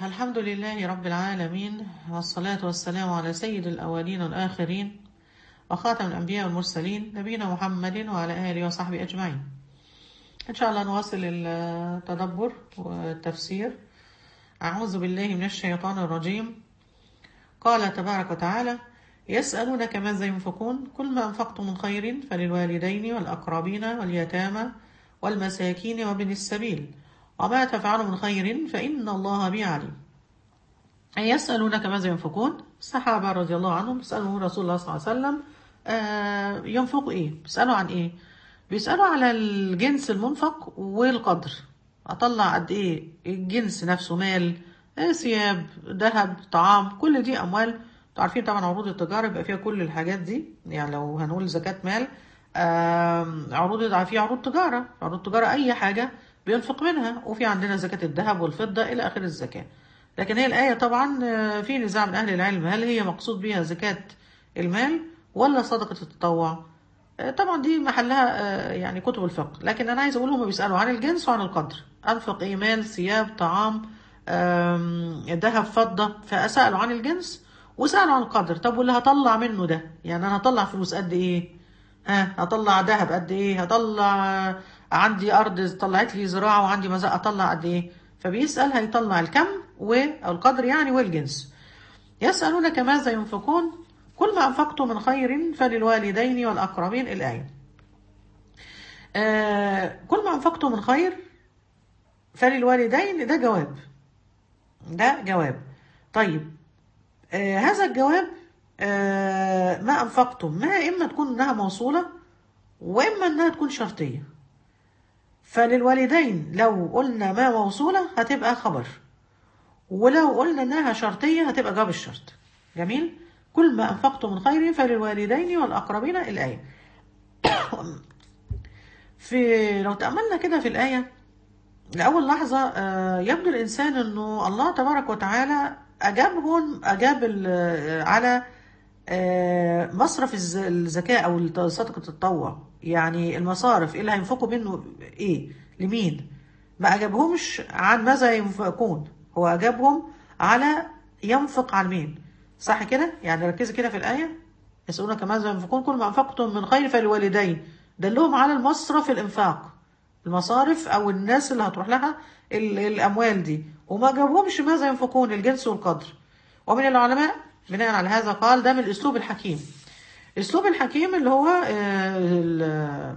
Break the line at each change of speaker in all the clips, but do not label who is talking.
الحمد لله رب العالمين والصلاة والسلام على سيد الأولين والآخرين وخاتم الأنبياء والمرسلين نبينا محمد وعلى آله وصحبه أجمعين إن شاء الله نواصل التدبر والتفسير أعوذ بالله من الشيطان الرجيم قال تبارك وتعالى يسألونك ماذا ينفقون كل ما أنفقتم من خير فللوالدين والأقربين واليتامى والمساكين وابن السبيل وما تفعلوا من خير فإن الله به عليم أي يسألونك ماذا ينفقون الصحابة رضي الله عنهم بيسألوا رسول الله صلى الله عليه وسلم آه ينفقوا إيه بيسألوا عن إيه بيسألوا على الجنس المنفق والقدر أطلع قد إيه الجنس نفسه مال آه، ثياب ذهب طعام كل دي أموال انتوا عارفين طبعا عروض التجارة بيبقى فيها كل الحاجات دي يعني لو هنقول زكاة مال آم، عروض في عروض تجارة عروض تجارة أي حاجة بينفق منها وفي عندنا زكاة الذهب والفضة إلى آخر الزكاة لكن هي الآية طبعا آه، في نزاع من أهل العلم هل هي مقصود بها زكاة المال ولا صدقة التطوع آه، طبعا دي محلها آه، يعني كتب الفقه لكن أنا عايز أقول هم بيسألوا عن الجنس وعن القدر أنفق إيه مال ثياب طعام آم، ذهب فضة فأسألوا عن الجنس وسألوا عن القدر طب واللي هطلع منه ده يعني أنا هطلع فلوس قد إيه ها هطلع ذهب قد ايه هطلع عندي ارض طلعت لي زراعه وعندي مزرعه اطلع قد ايه فبيسال هيطلع الكم و او القدر يعني والجنس يسالونك ماذا ينفقون كل ما انفقتم من خير فللوالدين والاقربين الايه آه كل ما انفقتم من خير فللوالدين ده جواب ده جواب طيب آه هذا الجواب آه ما أنفقتم ما إما تكون إنها موصولة وإما إنها تكون شرطية فللوالدين لو قلنا ما موصولة هتبقى خبر ولو قلنا إنها شرطية هتبقى جواب الشرط جميل كل ما أنفقتم من خير فللوالدين والأقربين الآية في لو تأملنا كده في الآية لأول لحظة آه، يبدو الإنسان أنه الله تبارك وتعالى أجابهم أجاب ال- على آه، مصرف الز- الزكاة أو الت- صدقة التطوع يعني المصارف إيه اللي هينفقوا منه إيه لمين ما أجابهمش عن ماذا ينفقون هو أجابهم على ينفق على مين صح كده يعني ركزي كده في الآية يسألونك ماذا ينفقون كل ما أنفقتم من خير فالوالدين دلهم على المصرف الإنفاق المصارف او الناس اللي هتروح لها ال- الاموال دي وما جابهمش ماذا ينفقون الجنس والقدر ومن العلماء بناء على هذا قال ده من الاسلوب الحكيم الاسلوب الحكيم اللي هو آه، ال-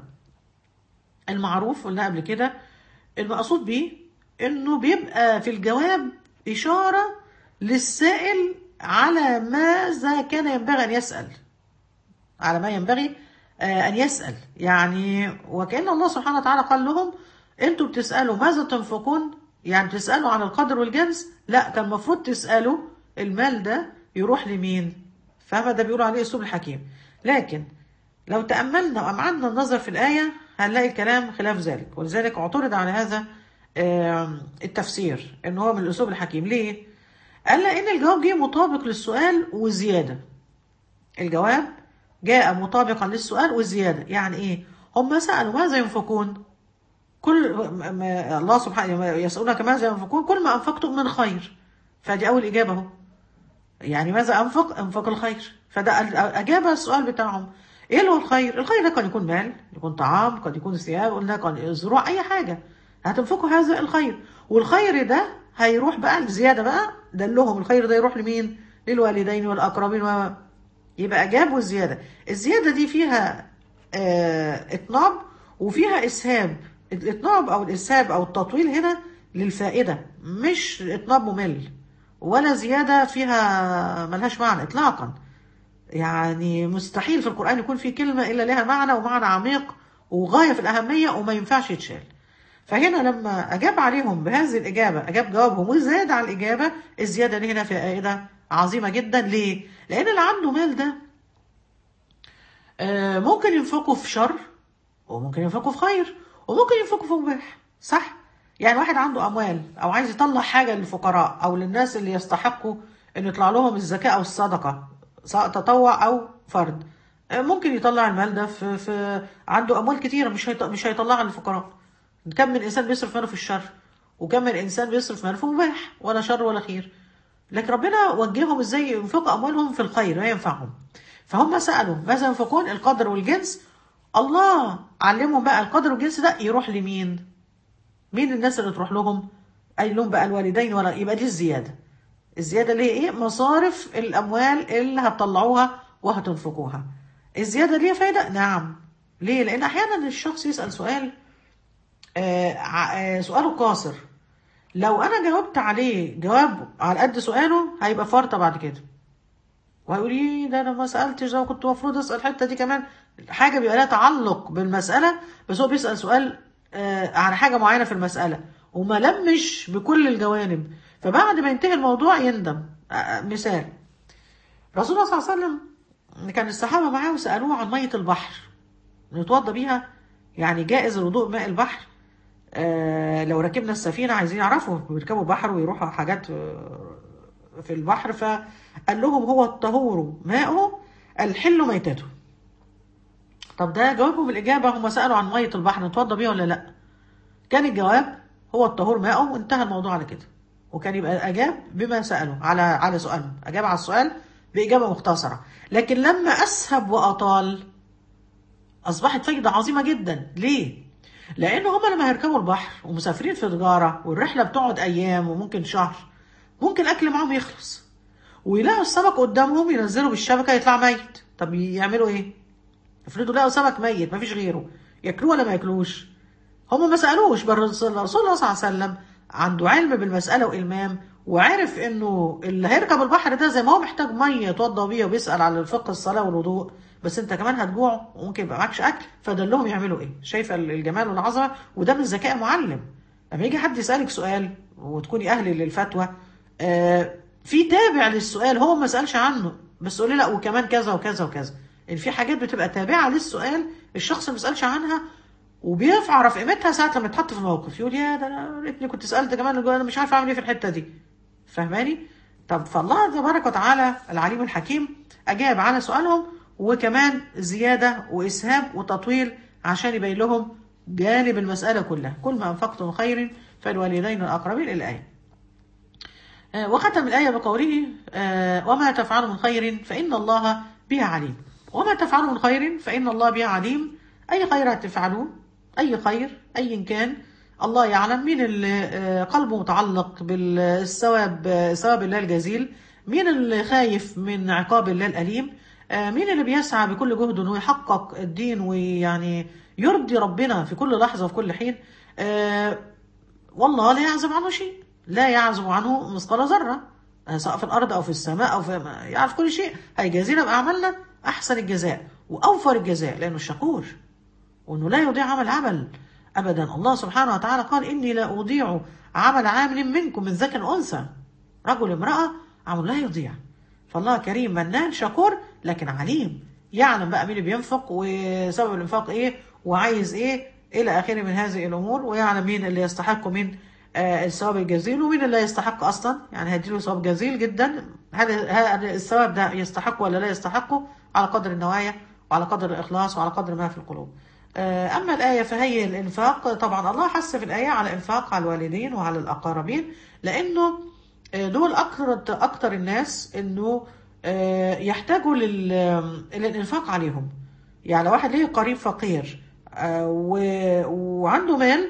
المعروف قلنا قبل كده المقصود بيه انه بيبقى في الجواب اشاره للسائل على ماذا كان ينبغي ان يسال على ما ينبغي آه، أن يسأل يعني وكأن الله سبحانه وتعالى قال لهم أنتوا بتسألوا ماذا تنفقون يعني بتسألوا عن القدر والجنس لا كان المفروض تسألوا المال ده يروح لمين فما ده بيقولوا عليه أسلوب الحكيم لكن لو تأملنا وأمعنا النظر في الآية هنلاقي الكلام خلاف ذلك ولذلك اعترض على هذا آم، التفسير ان هو من الأسلوب الحكيم ليه؟ قال لأن الجواب جه مطابق للسؤال وزيادة الجواب جاء مطابقا للسؤال والزيادة يعني ايه هم سألوا ماذا ينفقون كل ما- ما الله سبحانه يسألونك ماذا ينفقون كل ما أنفقتم من خير فدي أول إجابة اهو يعني ماذا أنفق أنفق الخير فده ال- أجاب السؤال بتاعهم إيه اللي هو الخير الخير ده قد يكون مال يكون طعام قد يكون ثياب قلنا قد زروع أي حاجة هتنفقوا هذا الخير والخير ده هيروح بقى الزيادة بقى دلهم الخير ده يروح لمين للوالدين والأقربين و يبقى أجابوا الزيادة الزيادة دي فيها آه إطناب وفيها إسهاب الإطناب أو الإسهاب أو التطويل هنا للفائدة مش إطناب ممل ولا زيادة فيها ملهاش معنى إطلاقا يعني مستحيل في القرآن يكون في كلمة إلا لها معنى ومعنى عميق وغاية في الأهمية وما ينفعش يتشال فهنا لما أجاب عليهم بهذه الإجابة أجاب جوابهم وزاد على الإجابة الزيادة دي هنا فائدة عظيمة جدا ليه؟ لأن اللي عنده مال ده آه، ممكن ينفقه في شر وممكن ينفقه في خير وممكن ينفقه في مباح صح؟ يعني واحد عنده أموال أو عايز يطلع حاجة للفقراء أو للناس اللي يستحقوا إن يطلع لهم الزكاة أو الصدقة سواء تطوع أو فرد آه، ممكن يطلع المال ده في, في عنده أموال كتيرة مش هيط... مش هيطلعها للفقراء كم من إنسان بيصرف ماله في الشر وكم من انسان بيصرف ماله في مباح ولا شر ولا خير لكن ربنا وجههم ازاي ينفقوا اموالهم في الخير ما ينفعهم فهم سالوا ماذا ينفقون القدر والجنس الله علمهم بقى القدر والجنس ده يروح لمين مين الناس اللي تروح لهم قال لهم بقى الوالدين ولا يبقى دي الزياده الزياده اللي هي ايه مصارف الاموال اللي هتطلعوها وهتنفقوها الزياده ليها فايده نعم ليه لان احيانا الشخص يسال سؤال آه ع- آه سؤاله قاصر لو انا جاوبت عليه جواب على قد سؤاله هيبقى فرطه بعد كده وهيقول ايه ده انا ما سالتش ده كنت المفروض اسال الحته دي كمان حاجه بيبقى لها تعلق بالمساله بس هو بيسال سؤال آه عن حاجه معينه في المساله وما لمش بكل الجوانب فبعد ما ينتهي الموضوع يندم آه آه، مثال رسول الله صلى الله عليه وسلم كان الصحابه معاه وسالوه عن ميه البحر نتوضى بيها يعني جائز الوضوء ماء البحر آه لو ركبنا السفينة عايزين يعرفوا بيركبوا بحر ويروحوا حاجات آه، في البحر فقال لهم هو الطهور ماؤه الحل ميتته طب ده جوابهم الإجابة هم سألوا عن مية البحر نتوضى بيها ولا لأ كان الجواب هو الطهور ماؤه وانتهى الموضوع على كده وكان يبقى أجاب بما سألوا على على سؤالهم أجاب على السؤال بإجابة مختصرة لكن لما أسهب وأطال أصبحت فايدة عظيمة جدا ليه؟ لأن هما لما هيركبوا البحر ومسافرين في تجارة والرحلة بتقعد أيام وممكن شهر ممكن الأكل معاهم يخلص ويلاقوا السمك قدامهم ينزلوا بالشبكة يطلع ميت طب يعملوا إيه؟ افرضوا لقوا سمك ميت مفيش غيره ياكلوه ولا ما ياكلوش؟ هم ما سألوش بل الرسول الله صلى الله عليه وسلم عنده علم بالمسألة وإلمام وعرف إنه اللي هيركب البحر ده زي ما هو محتاج مية يتوضى بيها وبيسأل على الفقه الصلاة والوضوء بس أنت كمان هتجوع وممكن يبقى معكش أكل فدلهم يعملوا إيه؟ شايفة الجمال والعظمة وده من ذكاء معلم لما يجي حد يسألك سؤال وتكوني أهل للفتوى آه في تابع للسؤال هو ما سألش عنه بس قولي لا وكمان كذا وكذا وكذا ان في حاجات بتبقى تابعه للسؤال الشخص ما سالش عنها وبيعرف قيمتها ساعه لما يتحط في موقف يقول يا ده انا ريتني كنت سالت كمان انا مش عارف اعمل ايه في الحته دي فاهماني طب فالله تبارك وتعالى العليم الحكيم اجاب على سؤالهم وكمان زياده واسهاب وتطويل عشان يبين لهم جانب المساله كلها كل ما انفقتم من خير فالوالدين الاقربين الايه آه، وختم الآية بقوله آه، وما تفعلوا من خير فإن الله به عليم وما تفعلوا من خير فإن الله به عليم أي خير هتفعلوه أي خير أي كان الله يعلم مين اللي آه، قلبه متعلق بالثواب آه، ثواب الله الجزيل مين اللي خايف من عقاب الله الأليم آه، مين اللي بيسعى بكل جهده انه يحقق الدين ويعني يرضي ربنا في كل لحظة وفي كل حين آه، والله لا يعزب عنه شيء لا يعزب عنه مثقال ذرة آه، سواء في الأرض أو في السماء أو في يعرف كل شيء هيجازينا بأعمالنا أحسن الجزاء وأوفر الجزاء لأنه الشكور وأنه لا يضيع عمل عمل أبدا الله سبحانه وتعالى قال إني لا أضيع عمل عامل منكم من ذكر أنثى رجل امرأة عمل لا يضيع فالله كريم منان شكور لكن عليم يعلم بقى مين اللي بينفق وسبب الانفاق ايه وعايز ايه الى اخره من هذه الامور ويعلم مين اللي يستحق من آه، الثواب الجزيل ومين اللي يستحق اصلا يعني هيديله ثواب جزيل جدا هل هل الثواب ده يستحق ولا لا يستحقه على قدر النوايا وعلى قدر الاخلاص وعلى قدر ما في القلوب آه، اما الايه فهي الانفاق طبعا الله حث في الايه على انفاق على الوالدين وعلى الاقاربين لانه آه، دول اكثر اكثر الناس انه آه، يحتاجوا لل- للانفاق عليهم يعني لو واحد ليه قريب فقير آه، و- وعنده مال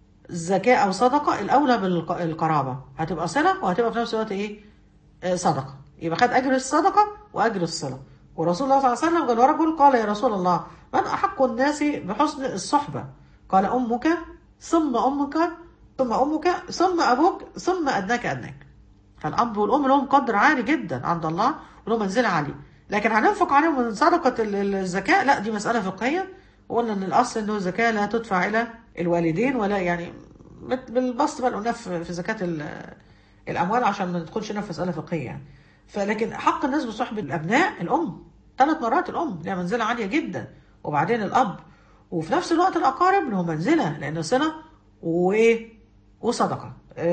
زكاة أو صدقة الأولى بالقرابة هتبقى صلة وهتبقى في نفس الوقت إيه آه، صدقة يبقى خد أجر الصدقة وأجر الصلة ورسول الله صلى الله عليه وسلم قال ورجل قال يا رسول الله من أحق الناس بحسن الصحبة قال أمك ثم أمك ثم أمك ثم أبوك ثم أدناك أدناك فالأب والأم لهم قدر عالي جدا عند الله ولهم منزلة عالية لكن هننفق عليهم من صدقة ال- ال- الزكاة لا دي مسألة فقهية وقلنا إن الأصل إنه الزكاة لا تدفع إلى الوالدين ولا يعني بت- بالبسط بقى قلنا في في زكاة ال- الأموال عشان ما ندخلش هنا في مسألة فقهية يعني فلكن حق الناس بصحبة الأبناء الأم ثلاث مرات الأم لها منزلة عالية جدا وبعدين الأب وفي نفس الوقت الأقارب لهم منزلة لأن صلة وإيه وصدقة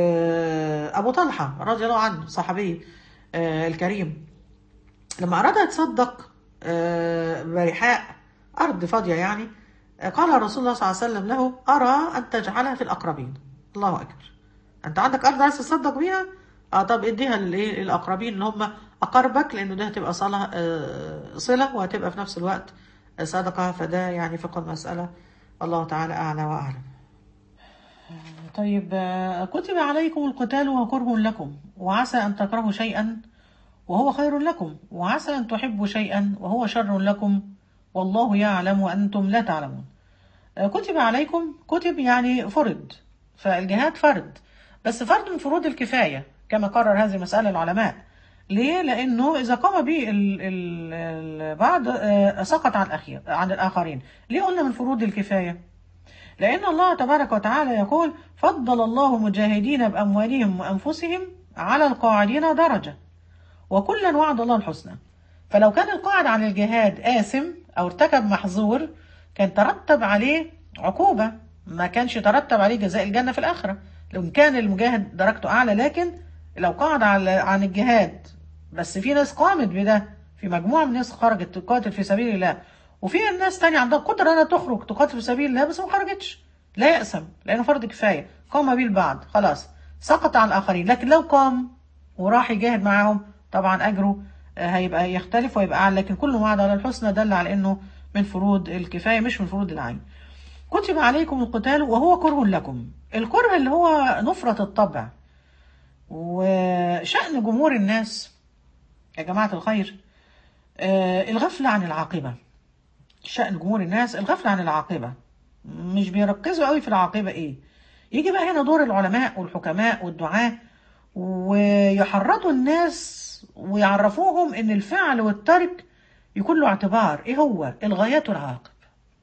آه، أبو طلحة رضي الله عنه صحابي آه، الكريم لما أراد يتصدق آه، برحاء أرض فاضية يعني آه، قال رسول الله صلى الله عليه وسلم له أرى أن تجعلها في الأقربين الله أكبر انت عندك ارض عايز تصدق بيها اه طب اديها للايه الاقربين اللي هم اقربك لانه ده هتبقى صله آه، صله وهتبقى في نفس الوقت صدقه فده يعني فقه المساله الله تعالى اعلى واعلم طيب آه، كتب عليكم القتال وهو كره لكم وعسى أن تكرهوا شيئا وهو خير لكم وعسى أن تحبوا شيئا وهو شر لكم والله يعلم وأنتم لا تعلمون آه، كتب عليكم كتب يعني فرض فالجهاد فرض بس فرض من فروض الكفاية كما قرر هذه المسألة العلماء ليه؟ لأنه إذا قام به ال- ال- البعض آه، سقط عن الأخير عن الآخرين ليه قلنا من فروض الكفاية؟ لأن الله تبارك وتعالى يقول فضل الله المجاهدين بأموالهم وأنفسهم على القاعدين درجة وكلا وعد الله الحسنى فلو كان القاعد عن الجهاد آثم أو ارتكب محظور كان ترتب عليه عقوبة ما كانش ترتب عليه جزاء الجنة في الآخرة لو كان المجاهد درجته أعلى لكن لو قاعد على عن الجهاد بس في ناس قامت بده في مجموعة من الناس خرجت تقاتل في سبيل الله وفي ناس تانية عندها قدرة انها تخرج تقاتل في سبيل الله بس ما خرجتش لا يأسم لأنه فرض كفاية قام به البعض خلاص سقط عن الآخرين لكن لو قام وراح يجاهد معاهم طبعا أجره آه، هيبقى يختلف ويبقى أعلى لكن كل وعد على الحسنى دل على أنه من فروض الكفاية مش من فروض العين كتب عليكم القتال وهو كره لكم الكره اللي هو نفرة الطبع وشأن جمهور الناس يا جماعة الخير آه، الغفلة عن العاقبة شأن جمهور الناس الغفلة عن العاقبة مش بيركزوا قوي في العاقبة ايه يجي بقى هنا دور العلماء والحكماء والدعاة ويحرضوا الناس ويعرفوهم ان الفعل والترك يكون له اعتبار ايه هو الغايات والعواقب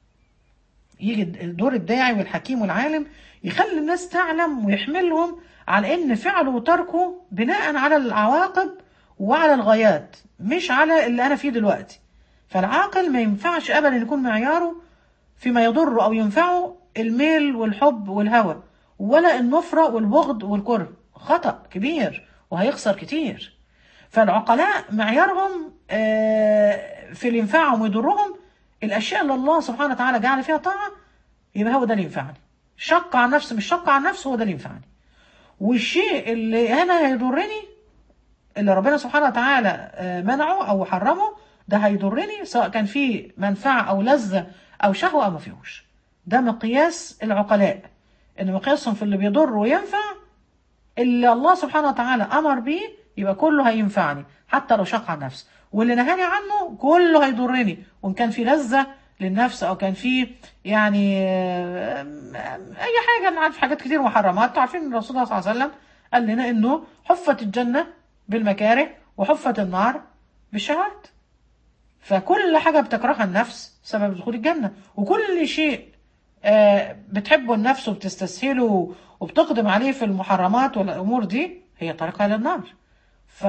يجي دور الداعي والحكيم والعالم يخلي الناس تعلم ويحملهم على ان فعله وتركه بناء على العواقب وعلى الغايات مش على اللي انا فيه دلوقتي فالعاقل ما ينفعش ابدا يكون معياره فيما يضره او ينفعه الميل والحب والهوى ولا النفرة والبغض والكره خطأ كبير وهيخسر كتير فالعقلاء معيارهم آه، في اللي ينفعهم ويضرهم الاشياء اللي الله سبحانه وتعالى جعل فيها طاعه يبقى هو ده اللي ينفعني شق عن نفسي مش شق عن نفسه هو ده اللي ينفعني والشيء اللي انا هيضرني اللي ربنا سبحانه وتعالى آه، منعه او حرمه ده هيضرني سواء كان فيه منفعه او لذه او شهوه او ما فيهوش ده مقياس العقلاء ان مقياسهم في اللي بيضر وينفع اللي الله سبحانه وتعالى امر بيه يبقى كله هينفعني حتى لو شق عن نفسي واللي نهاني عنه كله هيضرني وان كان في لذه للنفس او كان في يعني آه، اي حاجه انا عارف حاجات كتير محرمات عارفين ان الرسول صلى الله عليه وسلم قال لنا انه حفت الجنه بالمكاره وحفت النار بالشهوات فكل حاجه بتكرهها النفس سبب دخول الجنه وكل شيء آه، بتحبه النفس وبتستسهله وبتقدم عليه في المحرمات والامور دي هي طريقها للنار ف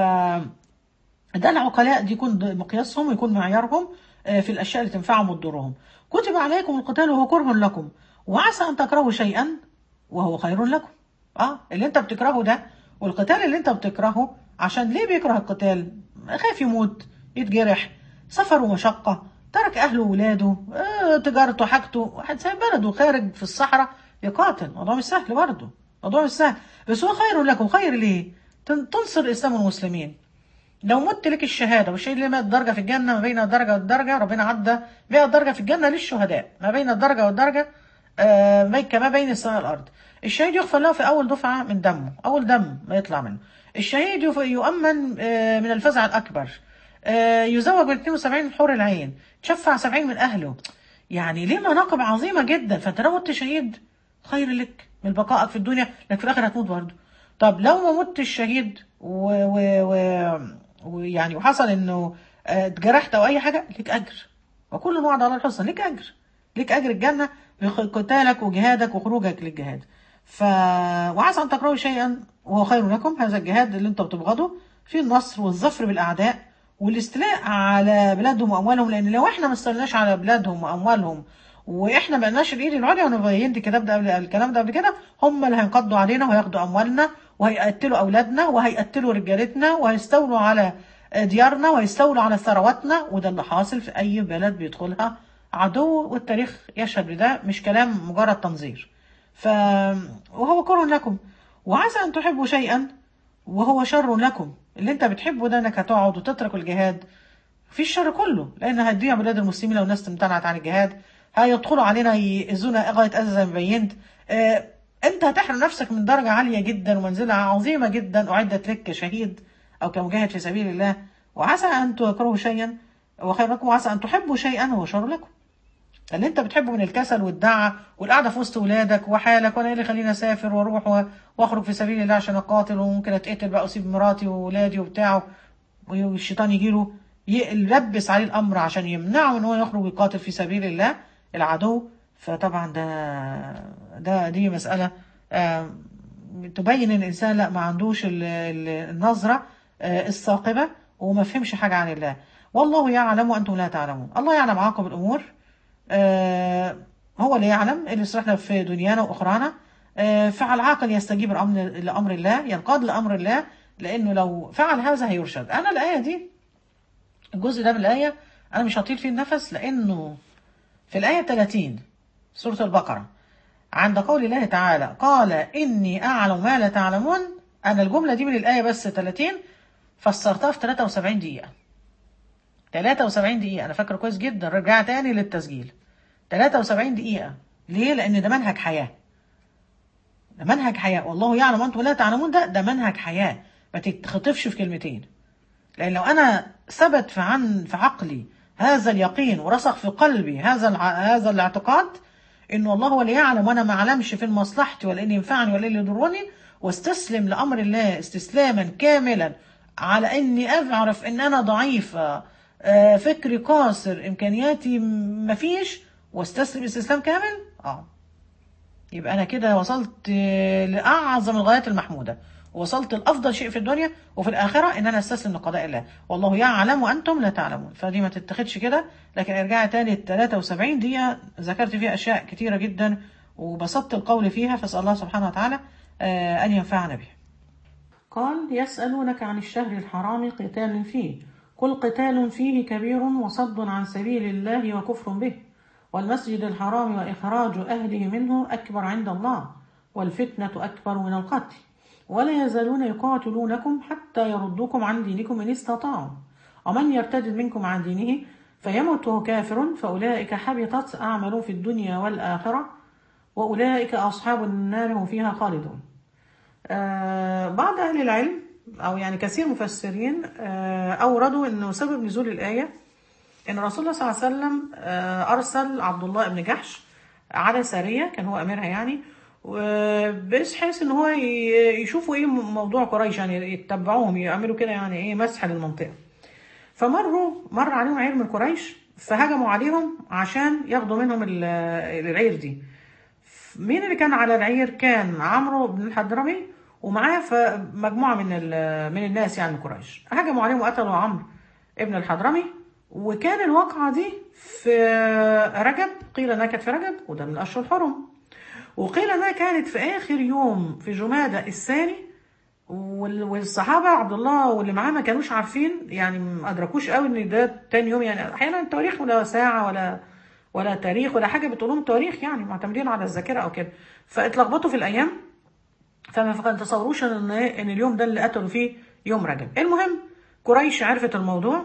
ده العقلاء دي يكون مقياسهم ويكون معيارهم آه، في الاشياء اللي تنفعهم وتضرهم كتب عليكم القتال وهو كره لكم وعسى ان تكرهوا شيئا وهو خير لكم اه اللي انت بتكرهه ده والقتال اللي انت بتكرهه عشان ليه بيكره القتال خايف يموت يتجرح سفر ومشقة ترك أهله وولاده آه، تجارته حاجته واحد سايب بلده خارج في الصحراء يقاتل الموضوع مش سهل برضه الموضوع مش سهل بس هو خير لكم خير ليه تن- تنصر الإسلام والمسلمين لو مت لك الشهادة والشهيد اللي 100 درجة في الجنة ما بين الدرجة والدرجة ربنا عدى 100 درجة في الجنة للشهداء ما بين الدرجة والدرجة آه، ما- كما بين السماء والأرض الشهيد يغفر له في أول دفعة من دمه أول دم ما يطلع منه الشهيد يف- يؤمن آه، من الفزع الأكبر آه، يزوج بال 72 حور العين تشفع 70 من أهله يعني ليه مناقب عظيمة جدا فأنت لو مت شهيد خير لك من بقائك في الدنيا لكن في الآخر هتموت برضه طب لو ما متش شهيد و... و... و... ويعني وحصل انه آه، اتجرحت او اي حاجه ليك اجر وكل وعد على الحسنى ليك اجر ليك اجر الجنه بقتالك وجهادك وخروجك للجهاد ف وعسى ان تكرهوا شيئا وهو خير لكم هذا الجهاد اللي انت بتبغضه في النصر والظفر بالاعداء والاستيلاء على بلادهم واموالهم لان لو احنا ما استولناش على بلادهم واموالهم واحنا ما بقناش الايد العليا وانا بينت الكلام ده قبل الكلام ده قبل كده هم اللي هينقضوا علينا وهياخدوا اموالنا وهيقتلوا اولادنا وهيقتلوا رجالتنا وهيستولوا على ديارنا وهيستولوا على ثرواتنا وده اللي حاصل في اي بلد بيدخلها عدو والتاريخ يشهد بده مش كلام مجرد تنظير ف وهو كره لكم وعسى أن تحبوا شيئا وهو شر لكم اللي انت بتحبه ده انك هتقعد وتترك الجهاد في الشر كله لان هتضيع بلاد المسلمين لو الناس امتنعت عن الجهاد هيدخلوا علينا يأذونا غاية أذى زي ما بينت آه، انت هتحرم نفسك من درجة عالية جدا ومنزلة عظيمة جدا أعدت لك كشهيد أو كمجاهد في سبيل الله وعسى أن تكرهوا شيئا وخير لكم وعسى أن تحبوا شيئا وهو شر لكم اللي انت بتحبه من الكسل والدعة والقعدة في وسط ولادك وحالك وانا ايه اللي خليني اسافر واروح و- واخرج في سبيل الله عشان اقاتل وممكن اتقتل بقى اسيب مراتي وولادي وبتاعه والشيطان يجي له يلبس عليه الامر عشان يمنعه ان هو يخرج يقاتل في سبيل الله العدو فطبعا ده ده دي مسألة آم، تبين ان الانسان لا ما عندوش ال- ال- النظرة آه، الثاقبة وما فهمش حاجة عن الله والله يعلم وانتم لا تعلمون الله يعلم عواقب الامور آه، هو اللي يعلم اللي يصلحنا في دنيانا واخرانا آه، فعل عاقل يستجيب الامر لامر الله ينقاد لامر الله لانه لو فعل هذا هيرشد انا الايه دي الجزء ده من الايه انا مش هطيل فيه النفس لانه في الايه 30 سوره البقره عند قول الله تعالى قال اني اعلم ما لا تعلمون انا الجمله دي من الايه بس 30 فسرتها في 73 دقيقه 73 دقيقة أنا فاكره كويس جدا رجع تاني للتسجيل 73 دقيقة ليه؟ لأن ده منهج حياة ده منهج حياة والله يعلم أنتم لا تعلمون ده ده منهج حياة ما تتخطفش في كلمتين لأن لو أنا ثبت في عن في عقلي هذا اليقين ورسخ في قلبي هذا الع... هذا الاعتقاد إن الله هو اللي يعلم وأنا ما أعلمش في مصلحتي ولا إني ينفعني ولا إني يضرني واستسلم لأمر الله استسلاما كاملا على إني أعرف إن أنا ضعيفة آه، فكري قاصر إمكانياتي م- مفيش واستسلم استسلام كامل اه يبقى انا كده وصلت آه، لاعظم الغايات المحموده وصلت لافضل شيء في الدنيا وفي الاخره ان انا استسلم لقضاء الله والله يعلم وانتم لا تعلمون فدي ما تتخذش كده لكن ارجعي تاني ال 73 دقيقه ذكرت فيها اشياء كتيره جدا وبسطت القول فيها فاسال الله سبحانه وتعالى آه، ان ينفعنا بها قال يسألونك عن الشهر الحرام قتال فيه قل قتال فيه كبير وصد عن سبيل الله وكفر به والمسجد الحرام وإخراج أهله منه أكبر عند الله والفتنة أكبر من القتل ولا يزالون يقاتلونكم حتى يردوكم عن دينكم إن استطاعوا ومن يرتد منكم عن دينه فيمت وهو كافر فأولئك حبطت أعمالهم في الدنيا والآخرة وأولئك أصحاب النار هم فيها خالدون آه، بعض أهل العلم أو يعني كثير مفسرين آه، أوردوا أنه سبب نزول الآية أن رسول الله صلى الله عليه وسلم آه، أرسل عبد الله بن جحش على سارية كان هو أميرها يعني بحيث ان هو ي- يشوفوا ايه موضوع قريش يعني يتبعوهم يعملوا كده يعني ايه مسح للمنطقه فمروا مر عليهم عير من قريش فهجموا عليهم عشان ياخدوا منهم ال- العير دي مين اللي كان على العير كان عمرو بن الحضرمي ومعاه ف- مجموعه من ال- من الناس يعني من قريش هجموا عليهم وقتلوا عمرو ابن الحضرمي وكان الواقعه دي في رجب قيل انها كانت في رجب وده من الاشهر الحرم وقيل انها كانت في اخر يوم في جمادى الثاني وال- والصحابه عبد الله واللي معاه ما كانوش عارفين يعني ما ادركوش قوي ان ده تاني يوم يعني احيانا التواريخ ولا ساعه ولا ولا تاريخ ولا حاجه بتقول لهم تواريخ يعني معتمدين على الذاكره او كده فاتلخبطوا في الايام فما تصوروش ان ان اليوم ده اللي قتلوا فيه يوم رجب المهم قريش عرفت الموضوع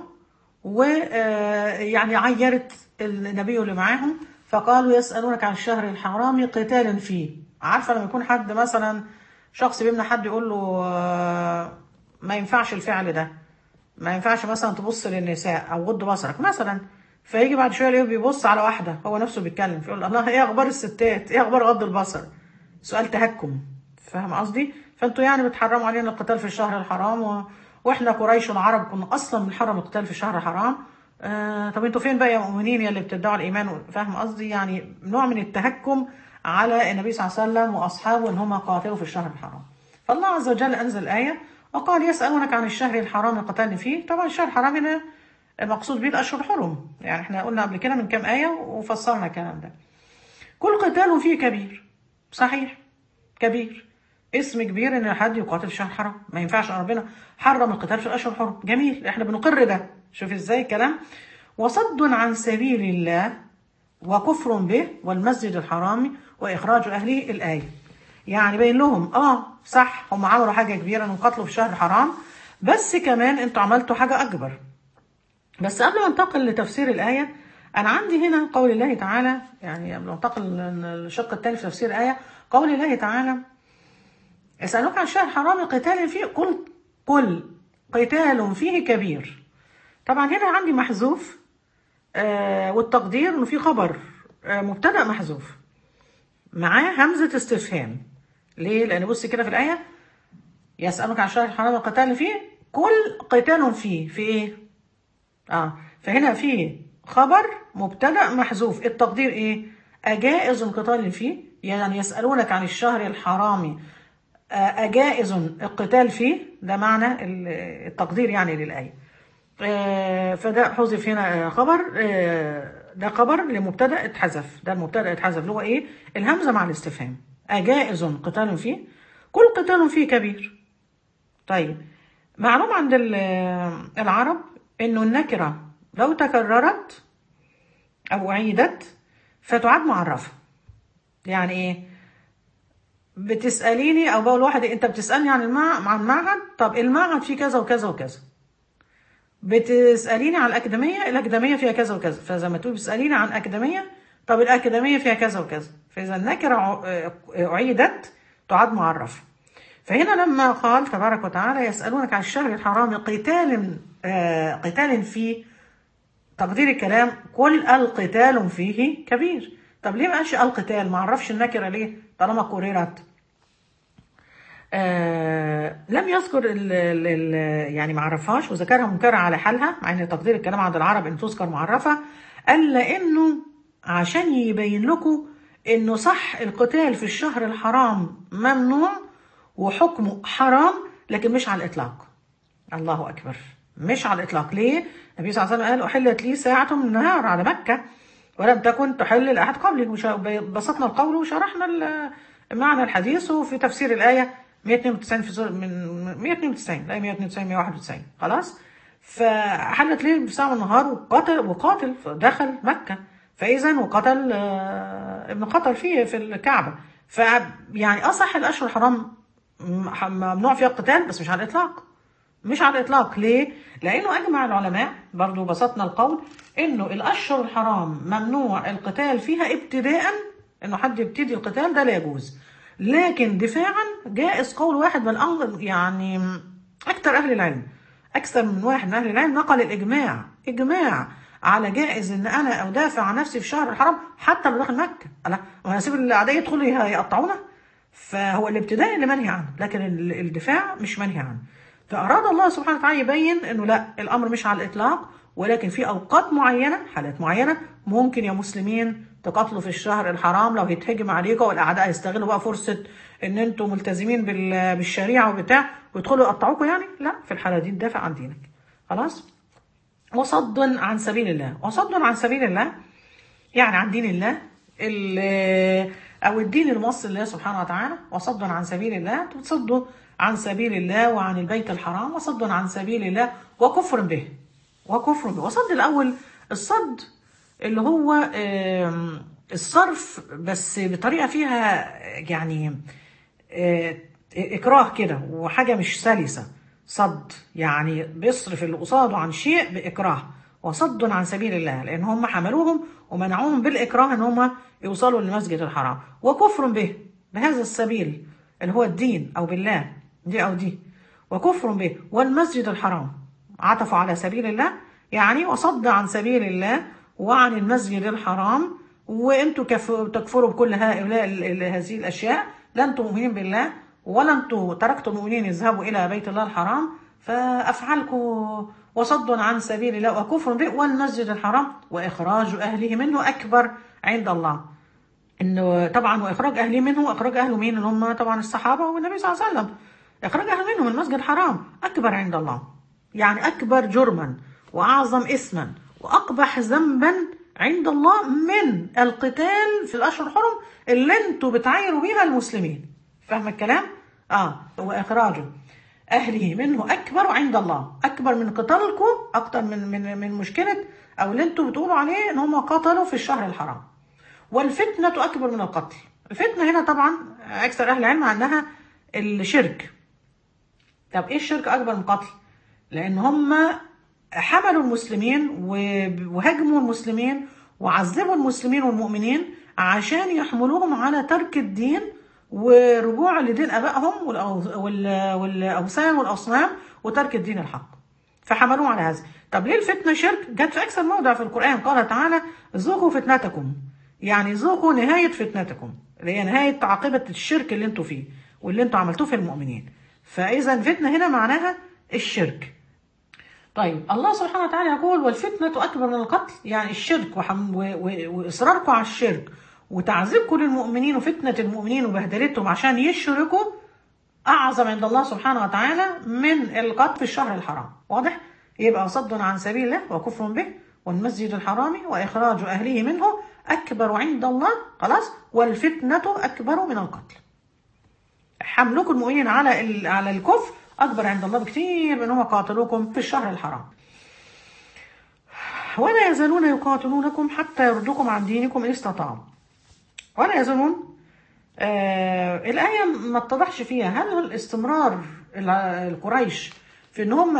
ويعني عيرت النبي اللي معاهم فقالوا يسألونك عن الشهر الحرام قتال فيه عارفة لما يكون حد مثلا شخص بيمنع حد يقول له آه، ما ينفعش الفعل ده ما ينفعش مثلا تبص للنساء او غض بصرك مثلا فيجي بعد شويه يلاقيه بيبص على واحده هو نفسه بيتكلم فيقول الله ايه اخبار الستات ايه اخبار غض البصر سؤال تهكم فاهم قصدي فانتوا يعني بتحرموا علينا القتال في الشهر الحرام و... واحنا قريش العرب كنا اصلا بنحرم القتال في الشهر الحرام آه طب انتوا فين بقى يا مؤمنين يا اللي بتدعوا الايمان فاهم قصدي يعني نوع من التهكم على النبي صلى الله عليه وسلم واصحابه ان هم قاتلوا في الشهر الحرام فالله عز وجل انزل ايه وقال يسالونك عن الشهر الحرام القتال فيه طبعا الشهر الحرام هنا المقصود به الاشهر الحرم يعني احنا قلنا قبل كده من كام ايه وفسرنا الكلام ده كل قتال فيه كبير صحيح كبير اسم كبير ان حد يقاتل في شهر حرام ما ينفعش ربنا حرم القتال في الاشهر الحرم جميل احنا بنقر ده شوف ازاي الكلام وصد عن سبيل الله وكفر به والمسجد الحرام واخراج اهله الايه يعني باين لهم اه صح هم عملوا حاجه كبيره انهم قتلوا في الشهر الحرام بس كمان انتوا عملتوا حاجه اكبر بس قبل ما انتقل لتفسير الآية أنا عندي هنا قول الله تعالى يعني قبل ما انتقل للشق الثاني في تفسير الآية قول الله تعالى يسألوك عن الشهر الحرام قتال فيه قل قل قتال فيه كبير طبعا هنا عندي محذوف آه والتقدير انه في خبر آه مبتدأ محذوف معاه همزة استفهام ليه؟ لأن بص كده في الآية يسألك عن الشهر الحرام القتال فيه قل قتال فيه في إيه؟ اه فهنا في خبر مبتدا محذوف التقدير ايه اجائز القتال فيه يعني يسالونك عن الشهر الحرام آه، اجائز القتال فيه ده معنى ال- التقدير يعني للايه آه، فده حذف هنا آه، خبر آه، ده خبر لمبتدا اتحذف ده المبتدا اتحذف اللي هو ايه الهمزه مع الاستفهام اجائز قتال فيه كل قتال فيه كبير طيب معلوم عند ال- العرب انه النكره لو تكررت او اعيدت فتعاد معرفه يعني ايه بتساليني او بقول واحد انت بتسالني عن المع... عن المعهد طب المعهد فيه كذا وكذا وكذا بتساليني عن الاكاديميه الاكاديميه فيها كذا وكذا فزي ما تقول بتساليني عن اكاديميه طب الاكاديميه فيها كذا وكذا فاذا النكره ع- اعيدت تعاد معرفه فهنا لما قال تبارك وتعالى يسألونك عن الشهر الحرام قتال آه قتال فيه تقدير الكلام كل القتال فيه كبير طب ليه ما قالش القتال ما عرفش النكرة ليه طالما قررت آه لم يذكر ال ال ال يعني ما عرفهاش وذكرها منكرة على حالها مع ان تقدير الكلام عند العرب ان تذكر معرفة قال لانه عشان يبين لكم انه صح القتال في الشهر الحرام ممنوع وحكمه حرام لكن مش على الاطلاق الله اكبر مش على الاطلاق ليه النبي صلى الله عليه وسلم قال احلت لي ساعه من النهار على مكه ولم تكن تحل لاحد قبلي وش- بسطنا القول وشرحنا ال- معنى الحديث وفي تفسير الايه 192 في سورة من 192 لا 192 191 خلاص فحلت ليه بساعة من النهار وقتل وقاتل دخل مكة فإذا وقتل آه، ابن قتل فيه في الكعبة ف يعني أصح الأشهر الحرام م- ممنوع فيها القتال بس مش على الإطلاق مش على الإطلاق ليه؟ لأنه أجمع العلماء برضو بسطنا القول إنه الأشهر الحرام ممنوع القتال فيها ابتداء إنه حد يبتدي القتال ده لا يجوز لكن دفاعا جائز قول واحد بل أنظر يعني أكثر أهل العلم أكثر من واحد من أهل العلم نقل الإجماع إجماع على جائز إن أنا أدافع عن نفسي في شهر الحرام حتى لو داخل مكة أنا وأنا هسيب الأعداء يدخلوا يقطعونا فهو الابتداء اللي منهي عنه لكن ال- الدفاع مش منهي عنه فأراد الله سبحانه وتعالى يبين إنه لا الأمر مش على الإطلاق ولكن في أوقات معينة حالات معينة ممكن يا مسلمين تقاتلوا في الشهر الحرام لو هيتهجم عليكم والأعداء يستغلوا بقى فرصة إن أنتم ملتزمين بال- بالشريعة وبتاع ويدخلوا يقطعوكم يعني لا في الحالة دي تدافع عن دينك خلاص وصد عن سبيل الله وصد عن سبيل الله يعني عن دين الله ال- او الدين الموصل لله سبحانه وتعالى وصد عن سبيل الله تصدوا عن سبيل الله وعن البيت الحرام وصد عن سبيل الله وكفر به وكفر به وصد الاول الصد اللي هو آم، الصرف بس بطريقه فيها يعني آه، اكراه كده وحاجه مش سلسه صد يعني بيصرف اللي قصاده عن شيء باكراه وصد عن سبيل الله لان هم حملوهم ومنعوهم بالاكراه ان هم يوصلوا للمسجد الحرام وكفر به بهذا السبيل اللي هو الدين او بالله دي او دي وكفر به والمسجد الحرام عطفوا على سبيل الله يعني وصد عن سبيل الله وعن المسجد الحرام وانتم كف- تكفروا بكل هؤلاء ال- ال- هذه الاشياء لا انتم مؤمنين بالله ولا انتم تركتم المؤمنين يذهبوا الى بيت الله الحرام فافعالكم وصد عن سبيل الله وكفر به والمسجد الحرام واخراج اهله منه اكبر عند الله انه طبعا واخراج اهله منه واخراج اهله مين اللي هم طبعا الصحابه والنبي صلى الله عليه وسلم اخراج اهله منه من المسجد الحرام اكبر عند الله يعني اكبر جرما واعظم اثما واقبح ذنبا عند الله من القتال في الاشهر الحرم اللي انتوا بتعايروا بيها المسلمين فاهم الكلام اه واخراجه اهله منه اكبر عند الله اكبر من قتالكم اكتر من من من مشكله او اللي انتوا بتقولوا عليه ان هم قتلوا في الشهر الحرام والفتنة أكبر من القتل الفتنة هنا طبعا أكثر أهل العلم عنها الشرك طب إيه الشرك أكبر من قتل؟ لأن هم حملوا المسلمين و- وهاجموا المسلمين وعذبوا المسلمين والمؤمنين عشان يحملوهم على ترك الدين ورجوع لدين ابائهم والأو- وال- والاوثان والاصنام وترك الدين الحق فحملوهم على هذا طب ليه الفتنه شرك جت في اكثر موضع في القران قال تعالى ذوقوا فتنتكم يعني ذوقوا نهايه فتنتكم اللي هي نهايه عاقبه الشرك اللي انتوا فيه واللي انتوا عملتوه في المؤمنين فاذا فتنه هنا معناها الشرك طيب الله سبحانه وتعالى يقول والفتنة أكبر من القتل يعني الشرك وحم و... و... وإصراركم على الشرك وتعذيبكم للمؤمنين وفتنة المؤمنين وبهدلتهم عشان يشركوا أعظم عند الله سبحانه وتعالى من القتل في الشهر الحرام واضح؟ يبقى صد عن سبيل الله وكفر به والمسجد الحرام وإخراج أهله منه أكبر عند الله خلاص والفتنة أكبر من القتل حملكم المؤمنين على ال- على الكفر اكبر عند الله بكثير من هم قاتلوكم في الشهر الحرام ولا يزالون يقاتلونكم حتى يردوكم عن دينكم ان استطاعوا ولا يزالون آه الآية ما اتضحش فيها هل الاستمرار الع- القريش في ان هم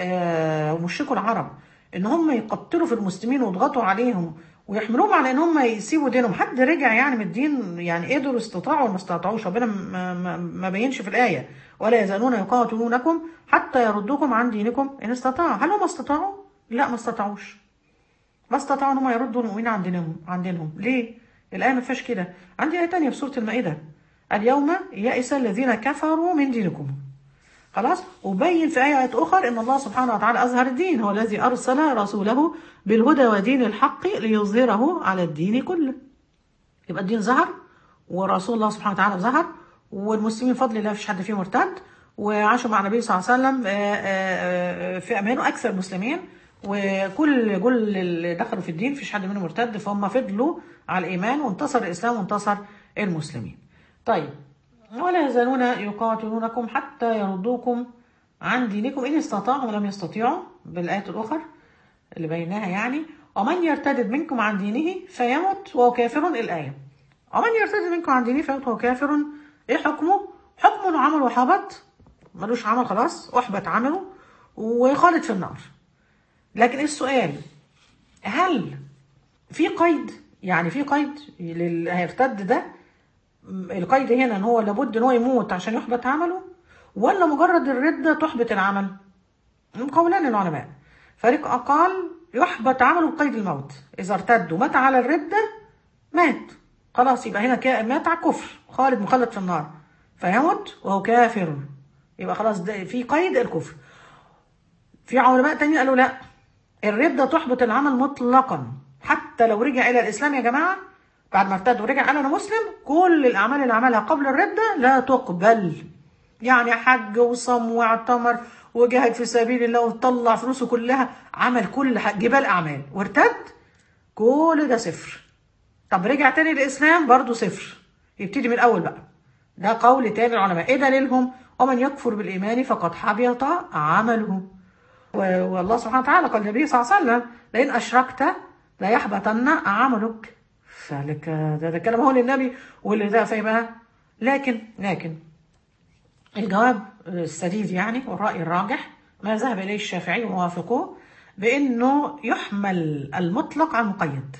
آه مشركوا العرب ان هم يقتلوا في المسلمين ويضغطوا عليهم ويحملوهم على ان هم يسيبوا دينهم حد رجع يعني من الدين يعني قدروا استطاعوا ولا ما استطاعوش ربنا ما, ما, ما بينش في الآية ولا يزالون يقاتلونكم حتى يردوكم عن دينكم ان استطاعوا هل هم استطاعوا؟ لا ما استطاعوش ما استطاعوا ان هم يردوا المؤمنين عن دينهم عن دينهم ليه الايه ما فيهاش كده عندي ايه تانية في سوره المائده اليوم يئس الذين كفروا من دينكم خلاص وبين في آيات أخرى إن الله سبحانه وتعالى أظهر الدين هو الذي أرسل رسوله بالهدى ودين الحق ليظهره على الدين كله يبقى الدين ظهر ورسول الله سبحانه وتعالى ظهر والمسلمين بفضل الله مفيش حد فيهم مرتد وعاشوا مع النبي صلى الله عليه وسلم آه، آه، آه، في امان واكثر المسلمين وكل كل اللي دخلوا في الدين مفيش حد منهم مرتد فهم فضلوا على الايمان وانتصر الاسلام وانتصر المسلمين. طيب ولا يزالون يقاتلونكم حتى يردوكم عن دينكم ان استطاعوا ولم يستطيعوا بالايات الاخرى اللي بيناها يعني ومن يرتد منكم عن دينه فيمت وهو كافر الآية ومن يرتد منكم عن دينه فيمت وهو كافر ايه حكمه؟ حكمه عمل وحبط ملوش عمل خلاص احبط عمله وخالد في النار لكن ايه السؤال هل في قيد يعني في قيد للي هيرتد ده القيد هنا ان هو لابد ان هو يموت عشان يحبط عمله ولا مجرد الردة تحبط العمل قولان العلماء فريق قال يحبط عمله بقيد الموت اذا ارتد ومات على الردة مات خلاص يبقى هنا كا- مات على الكفر خالد مخلد في النار فيموت وهو كافر يبقى خلاص ده في قيد الكفر في علماء تانيين قالوا لا الردة تحبط العمل مطلقا حتى لو رجع إلى الإسلام يا جماعة بعد ما ارتد ورجع قال أنا مسلم كل الأعمال اللي عملها قبل الردة لا تقبل يعني حج وصم واعتمر وجاهد في سبيل الله وطلع فلوسه كلها عمل كل ح- جبال أعمال وارتد كل ده صفر طب رجع تاني للإسلام برضه صفر يبتدي من الأول بقى ده قول تاني العلماء ايه دليلهم ومن يكفر بالإيمان فقد حبط عمله و- والله سبحانه وتعالى قال النبي صلى الله عليه وسلم لئن أشركت لا يحبطن عملك فلك ده, ده كلام هو للنبي واللي ده فيبقى لكن لكن الجواب السديد يعني والرأي الراجح ما ذهب إليه الشافعي ووافقوه بأنه يحمل المطلق على المقيد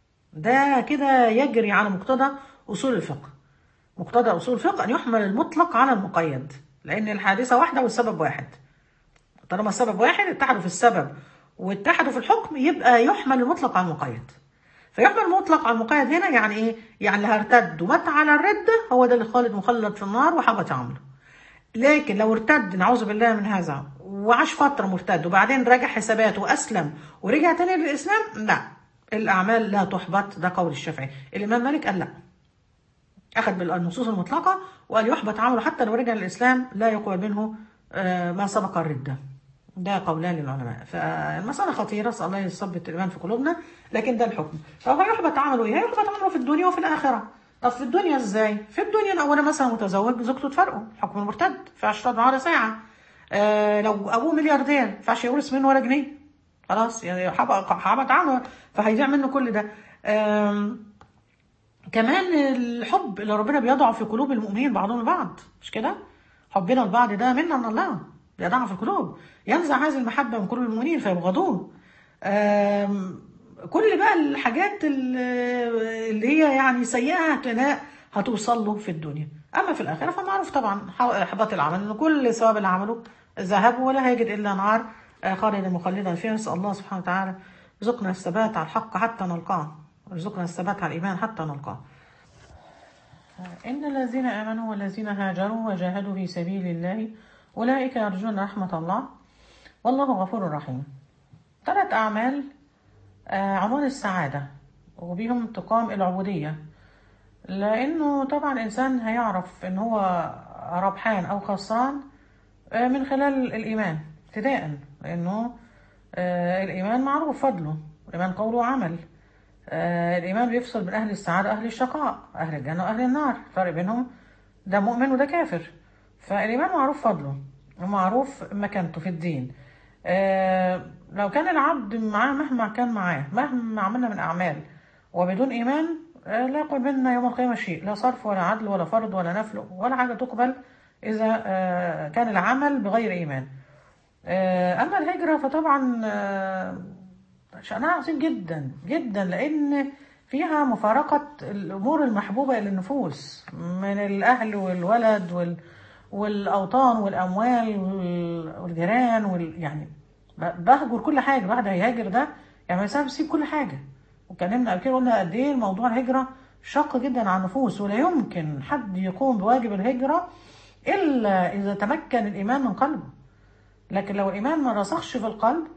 ده كده يجري على مقتضى أصول الفقه مقتضى أصول الفقه أن يحمل المطلق على المقيد لأن الحادثة واحدة والسبب واحد طالما السبب واحد اتحدوا في السبب واتحدوا في الحكم يبقى يحمل المطلق على المقيد فيحمل المطلق على المقيد هنا يعني ايه؟ يعني اللي هيرتد ومات على الردة هو ده اللي خالد مخلد في النار وحبط عمله لكن لو ارتد نعوذ بالله من هذا وعاش فترة مرتد وبعدين راجع حساباته وأسلم ورجع تاني للإسلام لا الأعمال لا تحبط ده قول الشافعي الإمام مالك قال لا أخذ بالنصوص المطلقة وقال يحبط عمله حتى لو رجع للإسلام لا يقبل منه آه، ما سبق الردة ده قولان للعلماء فالمسألة خطيرة صلى الله يثبت الإيمان في قلوبنا لكن ده الحكم فهو يحبط عمله إيه؟ يحبط عمله في الدنيا وفي الآخرة طب في الدنيا إزاي؟ في الدنيا أولا مثلا متزوج زوجته تفرقه حكم المرتد ما ينفعش تقعد معاه ساعة آه لو أبوه ملياردير ما ينفعش يورث منه ولا جنيه خلاص يعني حبط حبط عمله فهيضيع منه كل ده آم، كمان الحب اللي ربنا بيضعه في قلوب المؤمنين بعضهم البعض مش كده حبنا لبعض ده منا من الله بيضعه في القلوب ينزع هذه المحبة من قلوب المؤمنين فيبغضوه آم، كل بقى الحاجات اللي اللي هي يعني سيئة هتلاقيها هتوصل له في الدنيا أما في الآخرة فمعروف طبعا حبط العمل إن كل ثواب اللي عمله ذهب ولا هيجد إلا نار آه، خالدا مخلدا فيها نسأل الله سبحانه وتعالى رزقنا الثبات على الحق حتى نلقاه رزقنا الثبات على الإيمان حتى نلقاه إن الذين آمنوا والذين هاجروا وجاهدوا في سبيل الله أولئك يرجون رحمة الله والله غفور رحيم ثلاث أعمال آه، عنوان السعادة وبيهم تقام العبودية لأنه طبعا الإنسان هيعرف إن هو ربحان أو خسران آه، من خلال الإيمان ابتداء لأنه آه، الإيمان معروف فضله الإيمان قول وعمل آه، الإيمان بيفصل بين أهل السعادة وأهل الشقاء أهل الجنة وأهل النار الفرق بينهم ده مؤمن وده كافر فالإيمان معروف فضله ومعروف مكانته في الدين آه، لو كان العبد معاه مهما كان معاه مهما عملنا من أعمال وبدون إيمان آه، لا يقبل منا يوم القيامة شيء لا صرف ولا عدل ولا فرض ولا نفل ولا حاجة تقبل إذا آه، كان العمل بغير إيمان آه، أما الهجرة فطبعا آه، شأنها عظيم جدا جدا لأن فيها مفارقة الأمور المحبوبة إلى النفوس من الأهل والولد وال والأوطان والأموال وال- والجيران وال يعني ب- بهجر كل حاجة الواحد هيهاجر ده يعني الإنسان بيسيب كل حاجة وكلمنا قبل كده قلنا قد إيه موضوع الهجرة شق جدا على النفوس ولا يمكن حد يقوم بواجب الهجرة إلا إذا تمكن الإيمان من قلبه لكن لو الإيمان ما رسخش في القلب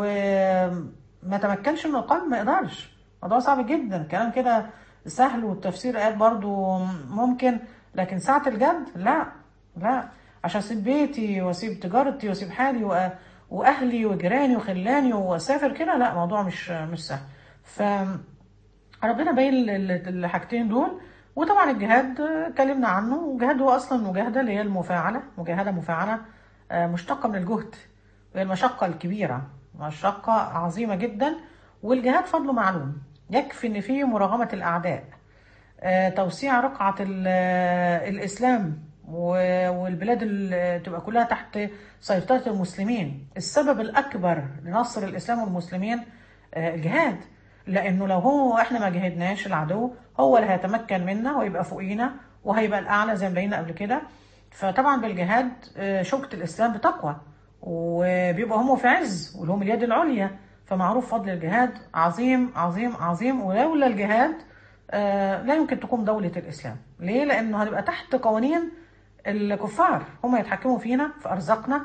وما تمكنش من القلب ما يقدرش موضوع صعب جدا كلام كده سهل والتفسير قال برضو ممكن لكن ساعة الجد لا لا عشان اسيب بيتي واسيب تجارتي واسيب حالي وأ- واهلي وجيراني وخلاني واسافر كده لا موضوع مش مش سهل ف ربنا باين ال- ال- الحاجتين دول وطبعا الجهاد آه، اتكلمنا عنه والجهاد هو اصلا مجاهده اللي هي المفاعله مجاهده مفاعله آه، مشتقه من الجهد وهي المشقه الكبيره مشقه عظيمه جدا والجهاد فضله معلوم يكفي ان فيه مراغمه الاعداء آه، توسيع رقعه ال- آه، الاسلام و- والبلاد اللي تبقى كلها تحت سيطره المسلمين السبب الاكبر لنصر الاسلام والمسلمين آه، الجهاد لانه لو هو احنا ما جهدناش العدو هو اللي هيتمكن منا ويبقى فوقينا وهيبقى الاعلى زي ما بينا قبل كده فطبعا بالجهاد آه، شوكة الاسلام بتقوى وبيبقى هم في عز ولهم اليد العليا فمعروف فضل الجهاد عظيم عظيم عظيم ولولا الجهاد آه، لا يمكن تقوم دولة الإسلام ليه؟ لأنه هنبقى تحت قوانين الكفار هم يتحكموا فينا في أرزاقنا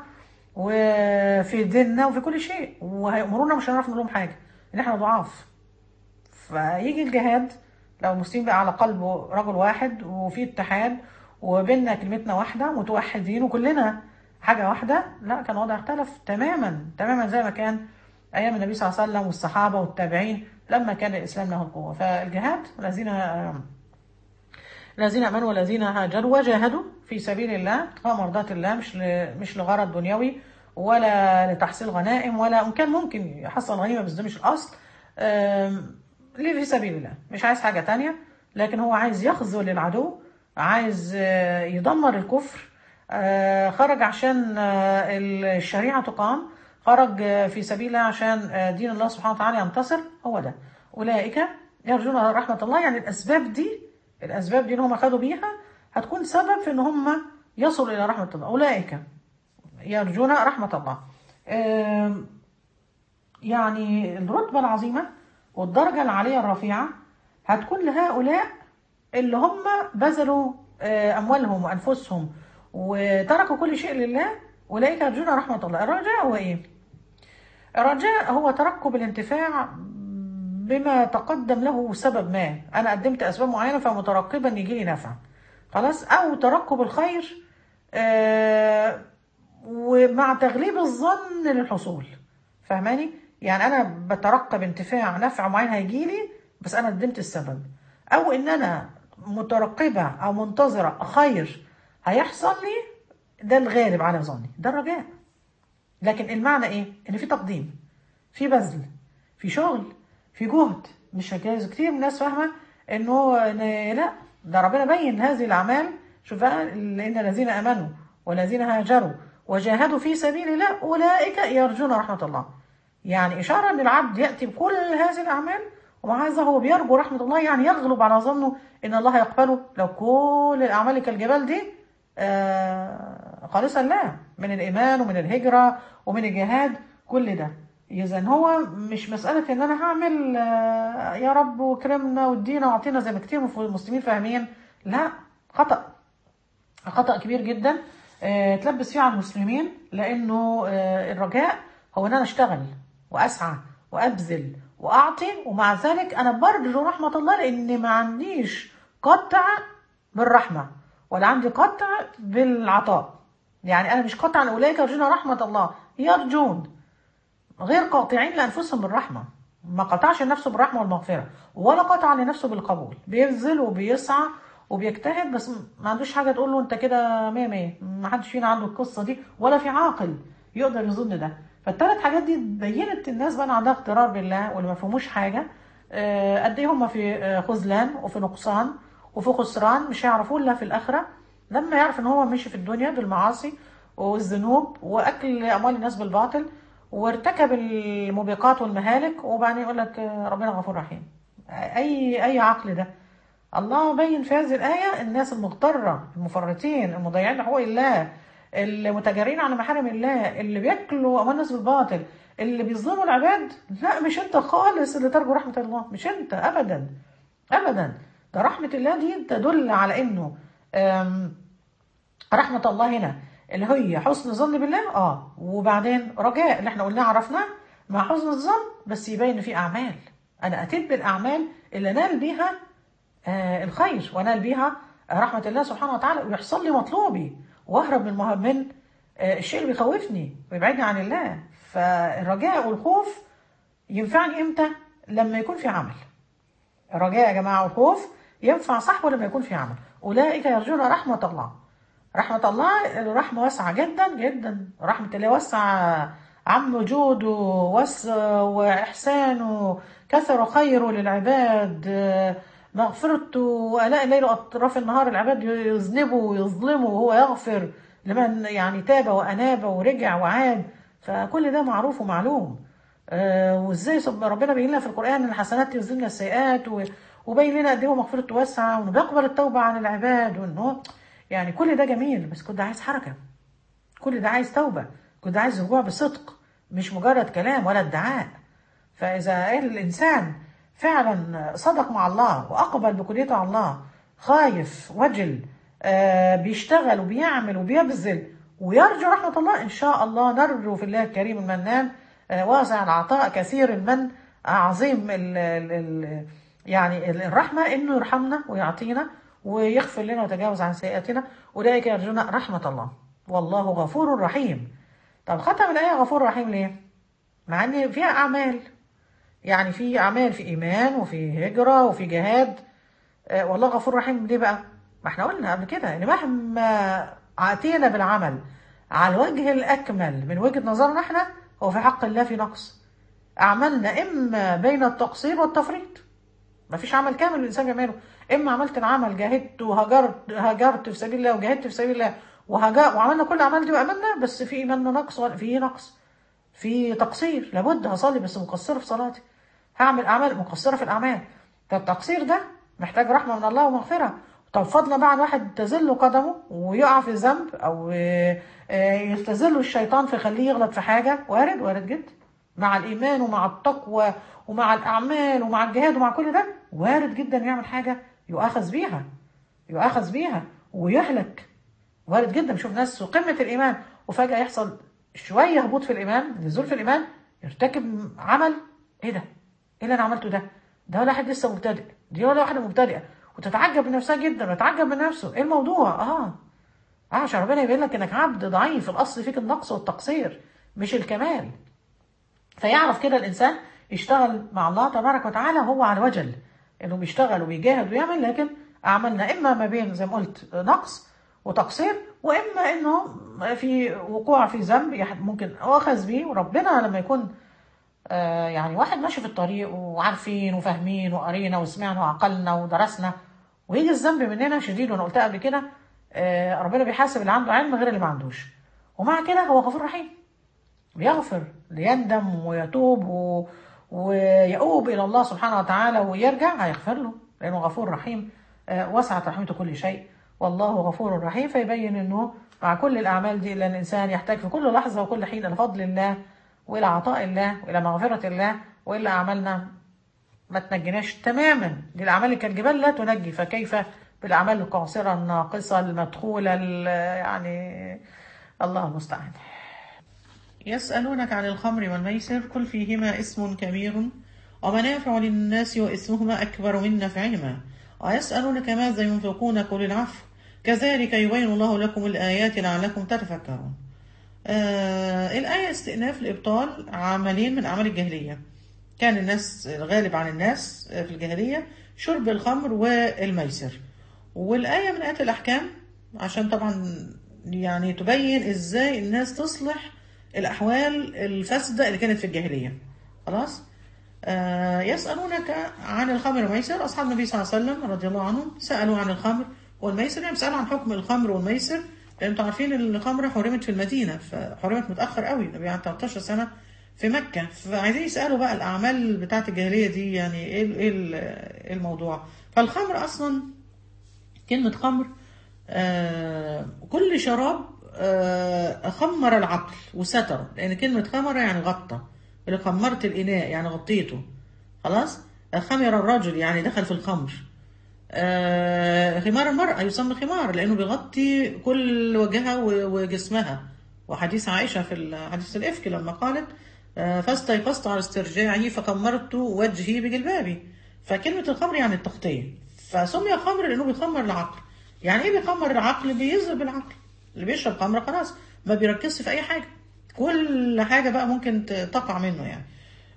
وفي ديننا وفي كل شيء وهيأمرونا مش هنعرف نقول لهم حاجة إن إحنا ضعاف فيجي الجهاد لو المسلمين بقى على قلب رجل واحد وفي اتحاد وبيننا كلمتنا واحدة متوحدين وكلنا حاجة واحدة لا كان الوضع اختلف تماما تماما زي ما كان أيام النبي صلى الله عليه وسلم والصحابة والتابعين لما كان الإسلام له القوة فالجهاد الذين الذين امنوا والذين هاجروا وجاهدوا في سبيل الله ابتغاء مرضات الله مش ل... مش لغرض دنيوي ولا لتحصيل غنائم ولا ان كان ممكن يحصل غنيمه بس ده مش الاصل آم، ليه في سبيل الله مش عايز حاجه تانية لكن هو عايز يخذل العدو عايز آه، يدمر الكفر آه، خرج عشان آه، الشريعه تقام خرج آه، في سبيل الله عشان آه، دين الله سبحانه وتعالى ينتصر هو ده اولئك يرجون رحمه الله يعني الاسباب دي الاسباب دي اللي هم خدوا بيها هتكون سبب في ان هم يصلوا الى رحمه الله اولئك يرجون رحمه الله آم، يعني الرتبه العظيمه والدرجه العاليه الرفيعه هتكون لهؤلاء اللي هم بذلوا آه، اموالهم وانفسهم وتركوا كل شيء لله اولئك يرجون رحمه الله الرجاء هو ايه الرجاء هو ترقب الانتفاع بما تقدم له سبب ما انا قدمت اسباب معينه فمترقبا يجي لي نفع خلاص او ترقب الخير آه ومع تغليب الظن للحصول فاهماني يعني انا بترقب انتفاع نفع معين هيجي لي بس انا قدمت السبب او ان انا مترقبه او منتظره خير هيحصل لي ده الغالب على ظني ده الرجاء لكن المعنى ايه ان في تقديم في بذل في شغل في جهد مش جايز كتير من الناس فاهمه انه إن- لا ده ربنا بين هذه الاعمال شوف بقى ان الذين امنوا والذين هاجروا وجاهدوا في سبيل الله اولئك يرجون رحمه الله يعني اشاره ان العبد ياتي بكل هذه الاعمال ومع هذا هو بيرجو رحمه الله يعني يغلب على ظنه ان الله يقبله لو كل الاعمال كالجبال دي آه خالصا لا من الايمان ومن الهجره ومن الجهاد كل ده اذا هو مش مساله ان انا هعمل آه يا رب وكرمنا وادينا واعطينا زي ما كتير من المسلمين فاهمين لا خطا خطأ كبير جدا آه، تلبس فيه على المسلمين لأنه آه، الرجاء هو إن أنا أشتغل وأسعى وأبذل وأعطي ومع ذلك أنا برجو رحمة الله لأن ما عنديش قطع بالرحمة ولا عندي قطع بالعطاء يعني أنا مش قطع أولئك يرجون رحمة الله يرجون غير قاطعين لانفسهم بالرحمه ما قطعش نفسه بالرحمه والمغفره ولا قطع لنفسه بالقبول بيبذل وبيسعى وبيجتهد بس ما عندوش حاجه تقول له انت كده مية مية ما حدش فينا عنده القصه دي ولا في عاقل يقدر يظن ده فالثلاث حاجات دي بينت الناس بقى إن عندها اغترار بالله واللي ما فهموش حاجه آه، قد ايه هم في آه، خذلان وفي نقصان وفي خسران مش هيعرفوه الا في الاخره لما يعرف ان هو مشي في الدنيا بالمعاصي والذنوب واكل اموال الناس بالباطل وارتكب الموبقات والمهالك وبعدين يقول لك آه، ربنا غفور رحيم اي اي عقل ده الله بين في هذه الآية الناس المغترة المفرطين المضيعين لحقوق الله المتجرين على محارم الله اللي بياكلوا أموال الناس بالباطل اللي بيظلموا العباد لا مش انت خالص اللي ترجو رحمة الله مش انت أبدا أبدا ده رحمة الله دي تدل على إنه آم، رحمة الله هنا اللي هي حسن الظن بالله اه وبعدين رجاء اللي احنا قلناه عرفناه مع حسن الظن بس يبين في أعمال أنا أتيت بالأعمال اللي نال بيها آه الخير وانال بيها آه رحمه الله سبحانه وتعالى ويحصل لي مطلوبي واهرب من المه- من آه الشيء اللي بيخوفني ويبعدني عن الله فالرجاء والخوف ينفعني امتى لما يكون في عمل الرجاء يا جماعه والخوف ينفع صاحبه لما يكون في عمل اولئك يرجون رحمه الله رحمة الله الرحمة واسعة جدا جدا رحمة الله واسعة عم جوده وس وإحسانه كثر خيره للعباد آه، مغفرته وآلاء الليل وأطراف النهار العباد يذنبوا ويظلموا وهو يغفر لمن يعني تاب وأناب ورجع وعاد فكل ده معروف ومعلوم آه، وازاي سب- ربنا بيقول لنا في القرآن ان الحسنات يذهبن السيئات و- وبين لنا قد ايه هو مغفرته واسعة وانه بيقبل التوبة عن العباد وان هو يعني كل ده جميل بس كل ده عايز حركة كل ده عايز توبة كل ده عايز رجوع بصدق مش مجرد كلام ولا ادعاء فإذا الإنسان فعلا صدق مع الله وأقبل بكليته على الله خايف وجل آه بيشتغل وبيعمل وبيبذل ويرجو رحمة الله إن شاء الله نرجو في الله الكريم المنان آه واسع العطاء كثير المن عظيم ال ال ال يعني ال- الرحمة إنه يرحمنا ويعطينا ويغفر لنا ويتجاوز عن سيئاتنا أولئك يرجون رحمة الله والله غفور رحيم طب ختم الآية غفور رحيم ليه؟ مع إن فيها أعمال يعني في أعمال في إيمان وفي هجرة وفي جهاد آه والله غفور رحيم ليه بقى؟ ما احنا قلنا قبل كده إن مهما أتينا بالعمل على الوجه الأكمل من وجهة نظرنا احنا هو في حق الله في نقص أعمالنا إما بين التقصير والتفريط ما فيش عمل كامل الانسان بيعمله اما عملت العمل جاهدت وهجرت هجرت في سبيل الله وجاهدت في سبيل الله وهجا وعملنا كل الاعمال دي وامنا بس في ايماننا نقص ولا في نقص في تقصير لابد هصلي بس مقصره في صلاتي هعمل اعمال مقصره في الاعمال فالتقصير ده محتاج رحمه من الله ومغفره طب فضلا بقى عن واحد تزل قدمه ويقع في ذنب او آه، آه، يستزله الشيطان فيخليه يغلط في حاجه وارد وارد جدا مع الايمان ومع التقوى ومع الاعمال ومع الجهاد ومع كل ده وارد جدا يعمل حاجه يؤاخذ بيها يؤاخذ بيها ويهلك وارد جدا بشوف ناس في قمه الايمان وفجاه يحصل شويه هبوط في الايمان نزول في الايمان يرتكب عمل ايه ده؟ ايه اللي انا عملته ده؟ ده ولا واحد لسه مبتدئ دي ولا واحده مبتدئه وتتعجب من نفسها جدا وتتعجب من نفسه ايه الموضوع؟ اه اه عشان ربنا يبين لك انك عبد ضعيف الاصل فيك النقص والتقصير مش الكمال فيعرف كده الانسان يشتغل مع الله تبارك وتعالى هو على وجل انه بيشتغل وبيجاهد ويعمل لكن اعمالنا اما ما بين زي ما قلت نقص وتقصير واما انه في وقوع في ذنب يح- ممكن اخذ بيه وربنا لما يكون آه يعني واحد ماشي في الطريق وعارفين وفاهمين وقرينا وسمعنا وعقلنا ودرسنا ويجي الذنب مننا شديد وانا قلتها قبل كده آه ربنا بيحاسب اللي عنده علم غير اللي ما عندوش ومع كده هو غفور رحيم بيغفر ليندم ويتوب و... ويؤوب الى الله سبحانه وتعالى ويرجع هيغفر له لانه غفور رحيم آه وسعت رحمته كل شيء والله غفور رحيم فيبين انه مع كل الاعمال دي اللي الانسان يحتاج في كل لحظه وكل حين الى فضل الله والى عطاء الله والى مغفره الله والا اعمالنا ما تنجيناش تماما دي الاعمال اللي كالجبال لا تنجي فكيف بالاعمال القاصره الناقصه المدخوله يعني الله المستعان يسألونك عن الخمر والميسر قل فيهما اسم كبير ومنافع للناس واسمهما أكبر من نفعهما ويسألونك ماذا ينفقون قل العفو كذلك يبين الله لكم الآيات لعلكم تتفكرون آه الآية استئناف لإبطال عملين من أعمال الجاهلية كان الناس الغالب عن الناس في الجاهلية شرب الخمر والميسر والآية من آيات الأحكام عشان طبعا يعني تبين إزاي الناس تصلح الأحوال الفاسدة اللي كانت في الجاهلية خلاص آه يسألونك عن الخمر والميسر أصحاب النبي صلى الله عليه وسلم رضي الله عنهم سألوا عن الخمر والميسر يعني بيسألوا عن حكم الخمر والميسر لأن انتوا عارفين ان الخمر حرمت في المدينة فحرمت متأخر قوي النبي قعد 13 سنة في مكة فعايزين يسألوا بقى الأعمال بتاعة الجاهلية دي يعني إيه إيه الموضوع فالخمر أصلا كلمة خمر آه كل شراب آه خمر العقل وستره لأن كلمة خمر يعني غطى اللي خمرت الإناء يعني غطيته خلاص خمر الرجل يعني دخل في الخمر آه خمار المرأة يسمى خمار لأنه بيغطي كل وجهها وجسمها وحديث عائشة في حديث الإفك لما قالت آه فاستيقظت على استرجاعه فخمرت وجهي بجلبابي فكلمة الخمر يعني التغطية فسمي خمر لأنه بيخمر العقل يعني إيه بيخمر العقل بيذهب العقل اللي بيشرب خمر خلاص ما بيركزش في أي حاجة كل حاجة بقى ممكن تقع منه يعني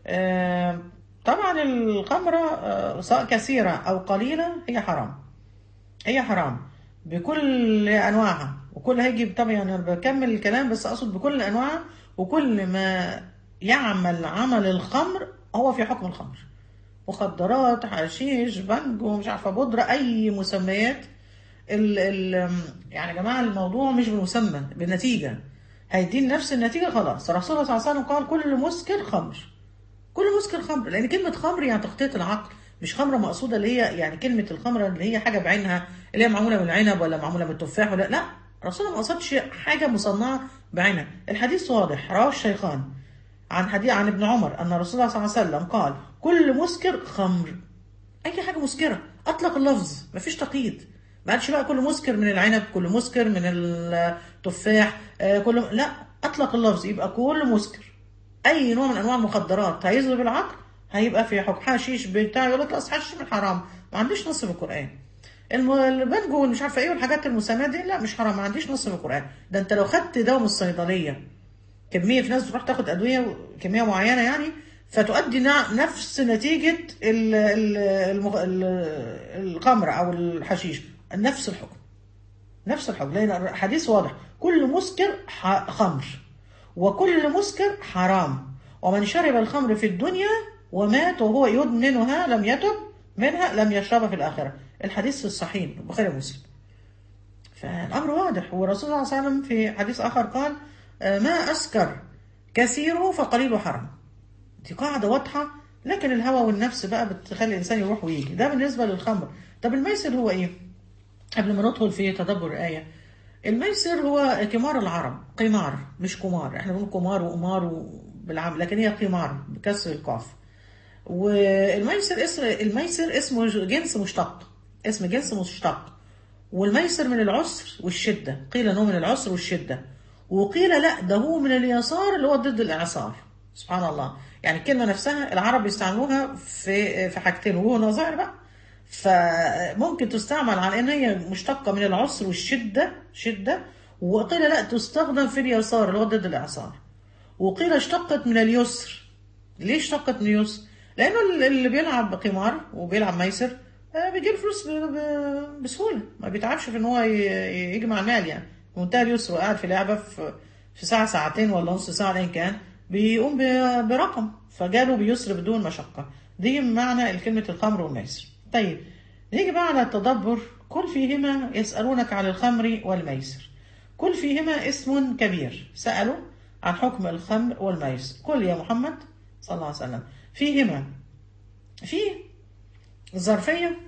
آه طبعا الخمرة سواء كثيرة أو قليلة هي حرام هي حرام بكل أنواعها وكل هيجي طبعا أنا بكمل الكلام بس أقصد بكل أنواعها وكل ما يعمل عمل الخمر هو في حكم الخمر مخدرات حشيش بنجو مش عارفة بودرة أي مسميات ال ال يعني يا جماعة الموضوع مش بالمسمى بالنتيجة هيدين نفس النتيجة خلاص الرسول صلى الله عليه وسلم قال كل مسكر خمر كل مسكر خمر لان كلمه خمر يعني تغطيه العقل مش خمره مقصوده اللي هي يعني كلمه الخمره اللي هي حاجه بعينها اللي هي معموله من العنب ولا معموله من التفاح ولا لا الرسول ما قصدش حاجه مصنعه بعينها الحديث واضح رواه الشيخان عن حديث عن ابن عمر ان الرسول صلى الله عليه وسلم قال كل مسكر خمر اي حاجه مسكره اطلق اللفظ مفيش تقييد ما قالش بقى كل مسكر من العنب كل مسكر من التفاح كل لا اطلق اللفظ يبقى كل مسكر اي نوع من انواع المخدرات هيظلم العقل هيبقى في حكم حشيش بتاع يقول لك اصل حشيش من حرام ما عنديش نص في القران البنجو والمش عارفه ايه والحاجات المسماه دي لا مش حرام ما عنديش نص في القران ده انت لو خدت دواء من الصيدليه كميه في ناس بتروح تاخد ادويه كميه معينه يعني فتؤدي نفس نتيجه ال ال الخمر او الحشيش نفس الحكم نفس الحكم لان الحديث واضح كل مسكر خمر وكل مسكر حرام ومن شرب الخمر في الدنيا ومات وهو يدمنها لم يتب منها لم يشربها في الآخرة الحديث في الصحيح البخاري ومسلم فالأمر واضح والرسول صلى الله عليه وسلم في حديث آخر قال ما أسكر كثيره فقليله حرام دي قاعدة واضحة لكن الهوى والنفس بقى بتخلي الإنسان يروح ويجي ده بالنسبة للخمر طب الميسر هو إيه؟ قبل ما ندخل في تدبر الآية الميسر هو قمار العرب قمار مش قمار احنا بنقول قمار وقمار بالعام لكن هي قمار بكسر القاف والميسر اسم الميسر اسمه جنس مشتق اسم جنس مشتق والميسر من العسر والشدة قيل انه من العسر والشدة وقيل لا ده هو من اليسار اللي هو ضد الاعصار سبحان الله يعني الكلمة نفسها العرب بيستعملوها في في حاجتين وهو نظائر بقى فممكن تستعمل على ان هي مشتقه من العسر والشده شده وقيل لا تستخدم في اليسار اللي هو ضد الاعصار وقيل اشتقت من اليسر ليه اشتقت من اليسر لانه اللي بيلعب قمار وبيلعب ميسر بيجيب فلوس بسهوله ما بيتعبش في ان هو يجمع مال يعني منتهى اليسر وقاعد في لعبه في في ساعه ساعتين ولا نص ساعه ايا كان بيقوم ب- برقم فجاله بيسر بدون مشقة دي معنى كلمة الخمر والميسر طيب نيجي بقى على التدبر كل فيهما يسألونك عن الخمر والميسر كل فيهما اسم كبير سألوا عن حكم الخمر والميسر كل يا محمد صلى الله عليه وسلم فيهما في ظرفية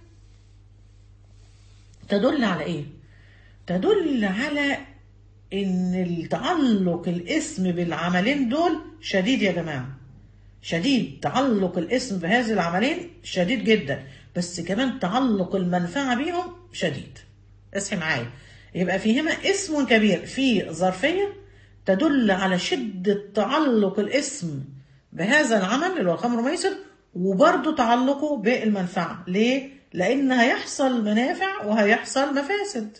تدل على ايه تدل على ان التعلق الاسم بالعملين دول شديد يا جماعه شديد تعلق الاسم بهذه العملين شديد جدا بس كمان تعلق المنفعه بيهم شديد اصحي معايا يبقى فيهما اسم كبير في ظرفيه تدل على شده تعلق الاسم بهذا العمل اللي هو الخمر والميسر وبرضه تعلقه بالمنفعه ليه لان هيحصل منافع وهيحصل مفاسد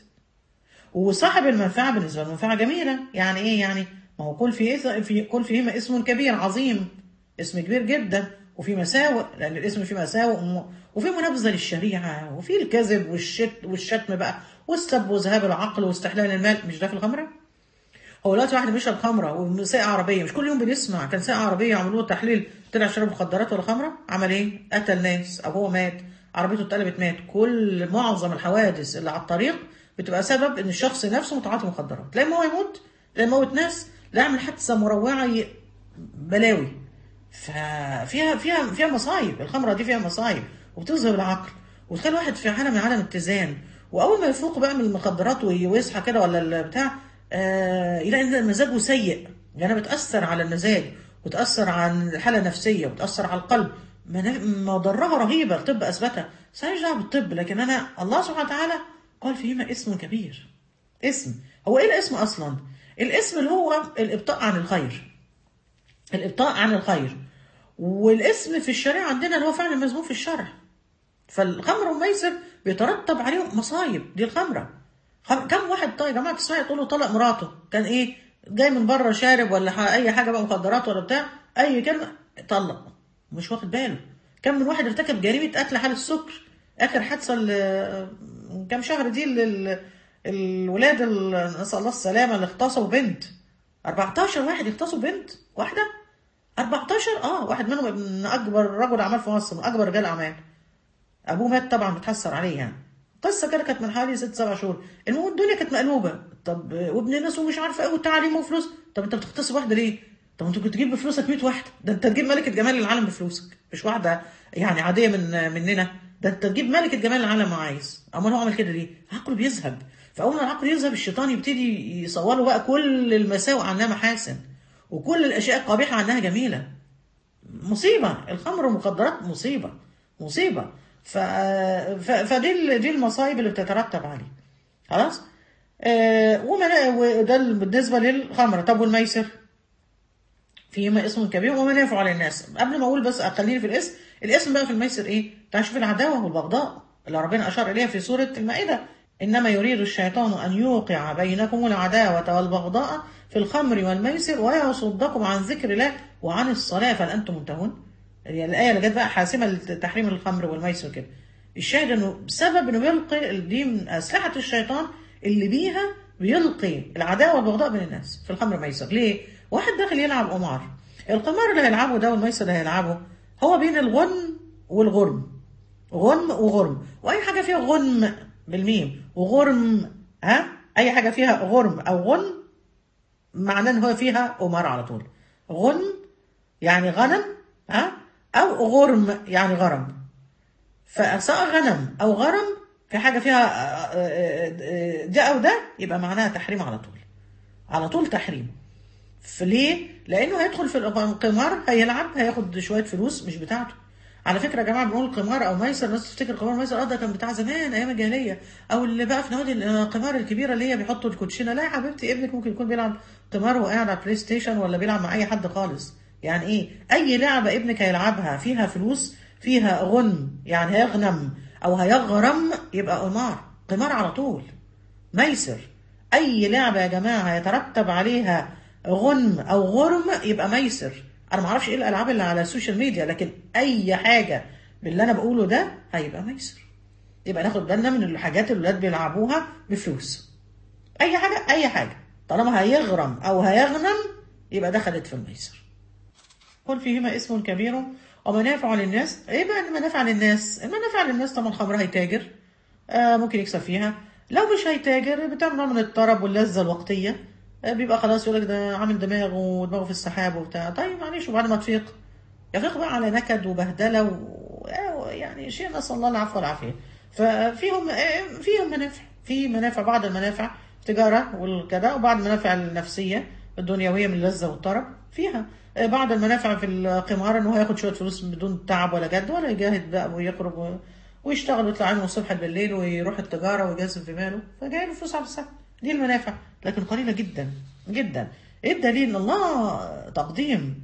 وصاحب المنفعه بالنسبه له منفعه جميله يعني ايه يعني ما هو كل في في كل فيهما اسم كبير عظيم اسم كبير جدا وفي مساوئ لان الاسم فيه مساوئ وم- وفي منابذه للشريعه وفي الكذب والشت والشتم بقى والسب وذهاب العقل واستحلال المال مش ده في الخمره؟ هو دلوقتي واحد بيشرب خمره وساقه عربيه مش كل يوم بنسمع كان ساقه عربيه عملوا له تحليل طلع شرب مخدرات ولا خمره عمل ايه؟ قتل ناس او هو مات عربيته اتقلبت مات كل معظم الحوادث اللي على الطريق بتبقى سبب ان الشخص نفسه متعاطي مخدرات لا اما هو يموت لا يموت ناس لا يعمل حادثه مروعه ي- بلاوي ففيها فيها فيها مصايب الخمره دي فيها مصايب وبتذهب العقل وتخلي واحد في عالم من عالم اتزان واول ما يفوق بقى من المخدرات وي- ويصحى كده ولا البتاع آه يلاقي ان مزاجه سيء يعني بتاثر على المزاج وتاثر على الحاله النفسيه وتاثر على القلب منا- مضرها رهيبه الطب اثبتها بس أنا ماليش دعوه بالطب لكن انا الله سبحانه وتعالى قال فيهما اسم كبير اسم هو ايه الاسم اصلا الاسم اللي هو الابطاء عن الخير الابطاء عن الخير والاسم في الشريعه عندنا اللي هو فعلا مذموم في الشرع فالخمر والميسر بيترتب عليهم مصايب دي الخمره خم... كم واحد طيب يا جماعه تسمعي تقول له طلق مراته كان ايه جاي من بره شارب ولا ح... اي حاجه بقى مخدرات ولا بتاع اي كلمه طلق مش واخد باله كم من واحد ارتكب جريمه قتل حاله السكر اخر حادثه ال- من كام شهر دي ال- الولاد ال- نسال الله السلامه اللي اغتصبوا بنت 14 واحد يغتصبوا بنت واحده 14 اه واحد منهم ابن اكبر رجل اعمال في مصر من اكبر رجال اعمال ابوه مات طبعا متحسر عليه يعني قصه كده كانت من حوالي ست سبع شهور المهم الدنيا كانت مقلوبه طب وابن ناس ومش عارفه ايه وتعليم وفلوس طب انت بتغتصب واحده ليه؟ طب انت كنت تجيب بفلوسك 100 واحده ده انت تجيب ملكه جمال العالم بفلوسك مش واحده يعني عاديه من مننا ده انت تجيب ملكه جمال العالم ما عايز امال هو عمل كده ليه؟ عقله بيذهب فاول ما العقل يذهب الشيطان يبتدي يصور له بقى كل المساوئ عنها محاسن وكل الاشياء القبيحه عنها جميله مصيبة الخمر والمخدرات مصيبة مصيبة ف... ف... فدي ال- دي المصايب اللي بتترتب عليه خلاص آه ومنا... وده ال- بالنسبة للخمر طب والميسر فيهما اسم كبير ومنافع للناس قبل ما اقول بس خليني في الاسم الاسم بقى في الميسر ايه تعال شوف العداوة والبغضاء اللي ربنا اشار اليها في سورة المائدة انما يريد الشيطان ان يوقع بينكم العداوة والبغضاء في الخمر والميسر ويصدكم عن ذكر الله وعن الصلاة فهل انتم منتهون يعني الآية اللي جت بقى حاسمة لتحريم الخمر والميسر كده الشاهد انه بسبب انه بيلقي دي من اسلحة الشيطان اللي بيها بيلقي العداوة والبغضاء بين الناس في الخمر والميسر ليه؟ واحد داخل يلعب قمار القمار اللي هيلعبه ده والميسر اللي هيلعبه هو بين الغن والغرم غنم وغرم واي حاجه فيها غنم بالميم وغرم ها اي حاجه فيها غرم او غن معناه ان هو فيها قمار على طول غن يعني غنم ها او غرم يعني غرم فسواء غنم او غرم في حاجه فيها آه، آه، آه، ده او ده يبقى معناها تحريم على طول على طول تحريم فليه؟ لانه هيدخل في القمار هيلعب هياخد شويه فلوس مش بتاعته على فكره يا جماعه بنقول قمار او ميسر الناس تفتكر قمار ميسر اه ده كان بتاع زمان ايام الجاهليه او اللي بقى في نوادي القمار الكبيره اللي هي بيحطوا الكوتشينه لا يا حبيبتي ابنك ممكن يكون بيلعب قمار وقاعد على بلاي ستيشن ولا بيلعب مع اي حد خالص يعني ايه اي لعبه ابنك هيلعبها فيها فلوس فيها غنم يعني هيغنم او هيغرم يبقى قمار قمار على طول ميسر اي لعبه يا جماعه هيترتب عليها غنم او غرم يبقى ميسر انا ما اعرفش ايه الالعاب اللي على السوشيال ميديا لكن اي حاجه باللي انا بقوله ده هيبقى ميسر يبقى ناخد بالنا من الحاجات اللي الولاد بيلعبوها بفلوس اي حاجه اي حاجه طالما هيغرم او هيغنم يبقى دخلت في الميسر قل فيهما اسم كبير ومنافع للناس ايه بقى المنافع للناس المنافع للناس طبعا الخمر هيتاجر آه ممكن يكسب فيها لو مش هيتاجر بتعمل نوع من الطرب واللذة الوقتية آه بيبقى خلاص يقول لك ده عامل دماغه ودماغه في السحاب وبتاع طيب معلش وبعد ما تفيق يفيق بقى على نكد وبهدلة و... آه يعني شيء نسأل الله العفو والعافية ففيهم آه فيهم منافع في منافع بعض المنافع التجارة والكذا وبعض المنافع النفسية الدنيوية من اللذة والطرب فيها آه بعض المنافع في القمار انه هياخد شوية فلوس بدون تعب ولا جد ولا يجاهد بقى ويخرج و... ويشتغل ويطلع عينه الصبح بالليل ويروح التجارة ويجازف في ماله فجاي له فلوس على السنة دي المنافع لكن قليلة جدا جدا ايه الدليل ان الله تقديم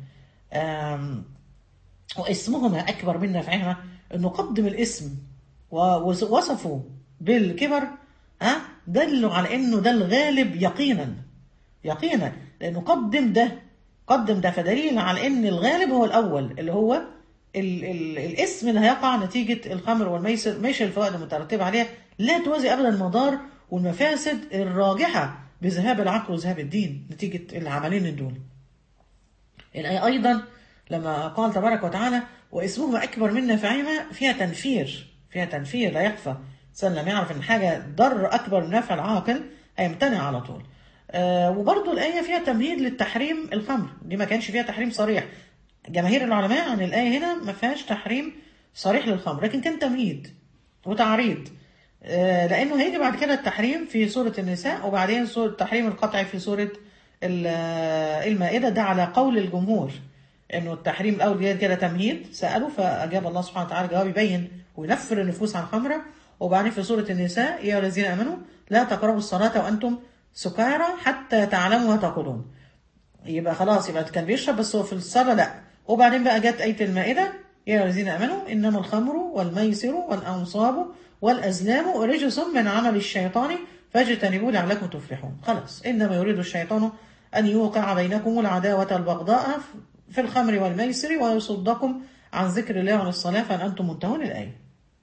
واسمهما اكبر من نفعهما انه قدم الاسم ووصفه بالكبر ها دلوا على انه ده الغالب يقينا يقينا لانه قدم ده قدم ده فدليل على ان الغالب هو الاول اللي هو ال ال الاسم اللي هيقع نتيجة الخمر والميسر مش الفوائد المترتبة عليها لا توازي ابدا المضار والمفاسد الراجحة بذهاب العقل وذهاب الدين نتيجة العملين دول الآية أيضا لما قال تبارك وتعالى واسمهما أكبر من نفعهما فيها تنفير فيها تنفير لا يخفى الإنسان لما يعرف إن حاجة ضر أكبر من نفع العاقل هيمتنع على طول آه وبرضه الآية فيها تمهيد للتحريم الخمر دي ما كانش فيها تحريم صريح جماهير العلماء عن الآية هنا ما فيهاش تحريم صريح للخمر لكن كان تمهيد وتعريض آه لأنه هيجي بعد كده التحريم في سورة النساء وبعدين سورة التحريم القطعي في سورة المائدة ده على قول الجمهور انه التحريم الاول جاي كده تمهيد سالوا فاجاب الله سبحانه وتعالى جواب يبين وينفر النفوس عن خمره وبعدين في سوره النساء يا الذين امنوا لا تقربوا الصلاه وانتم سكارى حتى تعلموا ما تقولون يبقى خلاص يبقى كان بيشرب بس هو في الصلاه لا وبعدين بقى جت ايه المائده يا الذين امنوا انما الخمر والميسر والانصاب والازلام رجس من عمل الشيطان فاجتنبوه لعلكم تفلحون خلاص انما يريد الشيطان ان يوقع بينكم العداوه والبغضاء في الخمر والميسر ويصدكم عن ذكر الله وعن الصلاة فأن أنتم منتهون الآية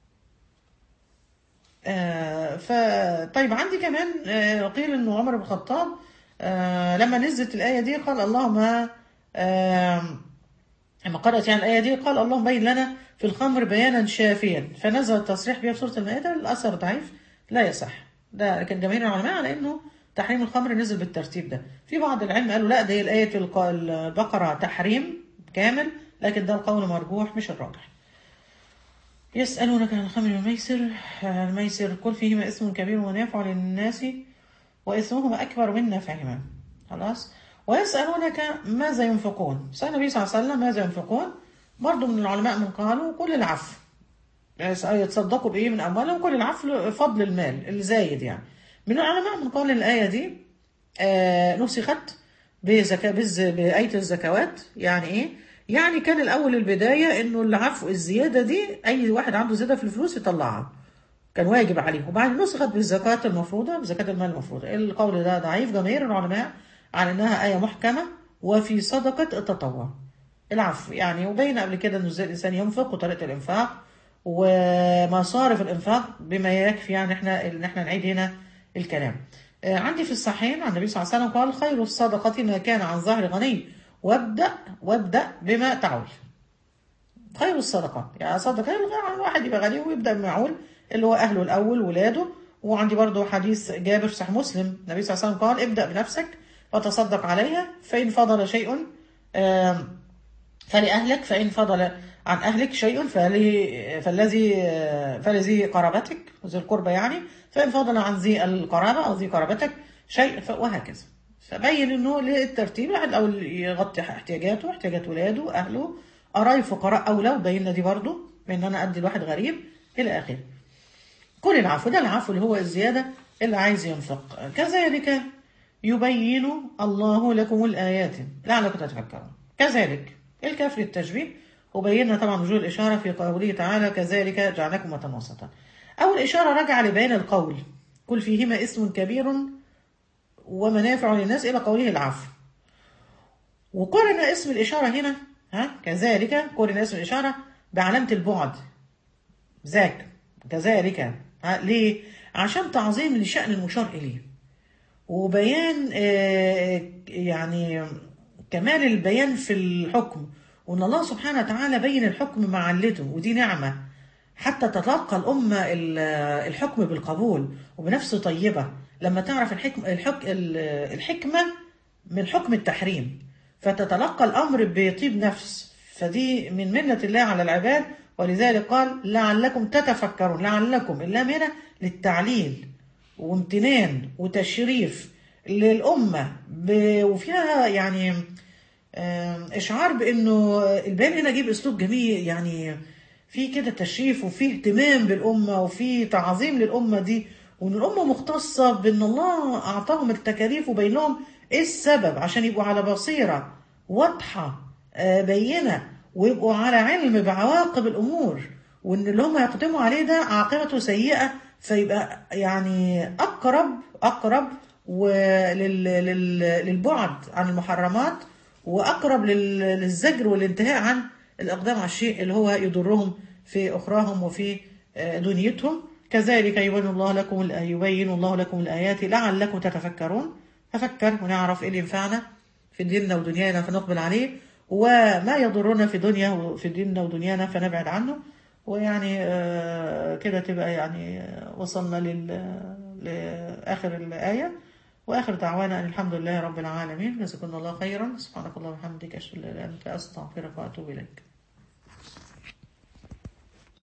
آه ف طيب عندي كمان آه قيل أنه عمر بن الخطاب آه لما نزلت الآية دي قال اللهم آه لما قرأت يعني الآية دي قال اللهم بين لنا في الخمر بيانا شافيا فنزل التصريح بها في سورة المائدة الأثر ضعيف لا يصح ده لكن جماهير العلماء على أنه تحريم الخمر نزل بالترتيب ده في بعض العلم قالوا لا ده هي الآية في البقرة تحريم كامل لكن ده القول مرجوح مش الراجح يسألونك عن الخمر والميسر الميسر كل فيهما اسم كبير ومنافع للناس واسمهما أكبر من نفعهما خلاص ويسألونك ماذا ينفقون سأل النبي صلى الله عليه وسلم ماذا ينفقون برضه من العلماء من قالوا كل العفو يتصدقوا بإيه من أموالهم كل العفو فضل المال الزايد يعني من العلماء من قال الآية دي آه نسخت بزكاة بز بآية الزكوات يعني إيه؟ يعني كان الأول البداية إنه العفو الزيادة دي أي واحد عنده زيادة في الفلوس يطلعها كان واجب عليه وبعدين نسخت بالزكاة المفروضة بزكاة المال المفروضة القول ده ضعيف جماهير العلماء على إنها آية محكمة وفي صدقة التطوع العفو يعني وبين قبل كده إنه ازاي الإنسان ينفق وطريقة الإنفاق ومصارف الإنفاق بما يكفي يعني إحنا إن إحنا نعيد هنا الكلام عندي في الصحيحين عن النبي صلى الله عليه وسلم قال خير الصدقة ما كان عن ظهر غني وابدأ وابدأ بما تعول خير الصدقة يعني صدقة الواحد يبقى غني ويبدأ بمعول اللي هو أهله الأول ولاده وعندي برضو حديث جابر صحيح مسلم النبي صلى الله عليه وسلم قال ابدأ بنفسك وتصدق عليها فإن فضل شيء فلأهلك فإن فضل عن أهلك شيء فالذي فلذي قرابتك ذي القربى يعني فإن فضل عن ذي القرابة أو ذي قرابتك شيء وهكذا فبين إنه للترتيب واحد أو يغطي احتياجاته احتياجات ولاده أهله قرايب فقراء أولى وبينا دي برضه بإن أنا أدي الواحد غريب إلى آخره كل العفو ده العفو اللي هو الزيادة اللي عايز ينفق كذلك يبين الله لكم الآيات لعلكم تتفكرون كذلك الكاف للتشبيه وبينا طبعا وجوه الإشارة في قوله تعالى كذلك جعلكم أمة وسطا أول إشارة راجعة لبيان القول كل فيهما اسم كبير ومنافع للناس إلى قوله العفو وقرن اسم الإشارة هنا ها كذلك قرن اسم الإشارة بعلامة البعد ذاك كذلك ها ليه؟ عشان تعظيم لشأن المشار إليه وبيان آه يعني كمال البيان في الحكم وان الله سبحانه وتعالى بين الحكم مع علته ودي نعمه حتى تتلقى الامه ال- الحكم بالقبول وبنفس طيبه لما تعرف الحكم الحك ال- الحكمه من حكم التحريم فتتلقى الامر بطيب نفس فدي من منه الله على العباد ولذلك قال لعلكم تتفكرون لعلكم اللام هنا للتعليل وامتنان وتشريف للأمة ب- وفيها يعني آم، إشعار بأنه البيان هنا جيب أسلوب جميل يعني في كده تشريف وفي اهتمام بالأمة وفي تعظيم للأمة دي وإن الأمة مختصة بأن الله أعطاهم التكاليف وبين لهم إيه السبب عشان يبقوا على بصيرة واضحة آه، بينة ويبقوا على علم بعواقب الأمور وإن اللي هم يقدموا عليه ده عاقبته سيئة فيبقى يعني أقرب أقرب ولل- لل- للبعد عن المحرمات وأقرب لل- للزجر والانتهاء عن الإقدام على الشيء اللي هو يضرهم في أخراهم وفي آه، دنيتهم كذلك يبين الله لكم الآ- يبين الله لكم الآيات لعلكم تتفكرون نفكر ونعرف إيه اللي ينفعنا في ديننا ودنيانا فنقبل عليه وما يضرنا في دنيا وفي ديننا ودنيانا فنبعد عنه ويعني آه، كده تبقى يعني آه، وصلنا لل لآخر الآية وآخر دعوانا أن الحمد لله رب العالمين جزاكم الله خيرا سبحانك اللهم وبحمدك أشهد أن لا إله إلا أنت أستغفرك وأتوب إليك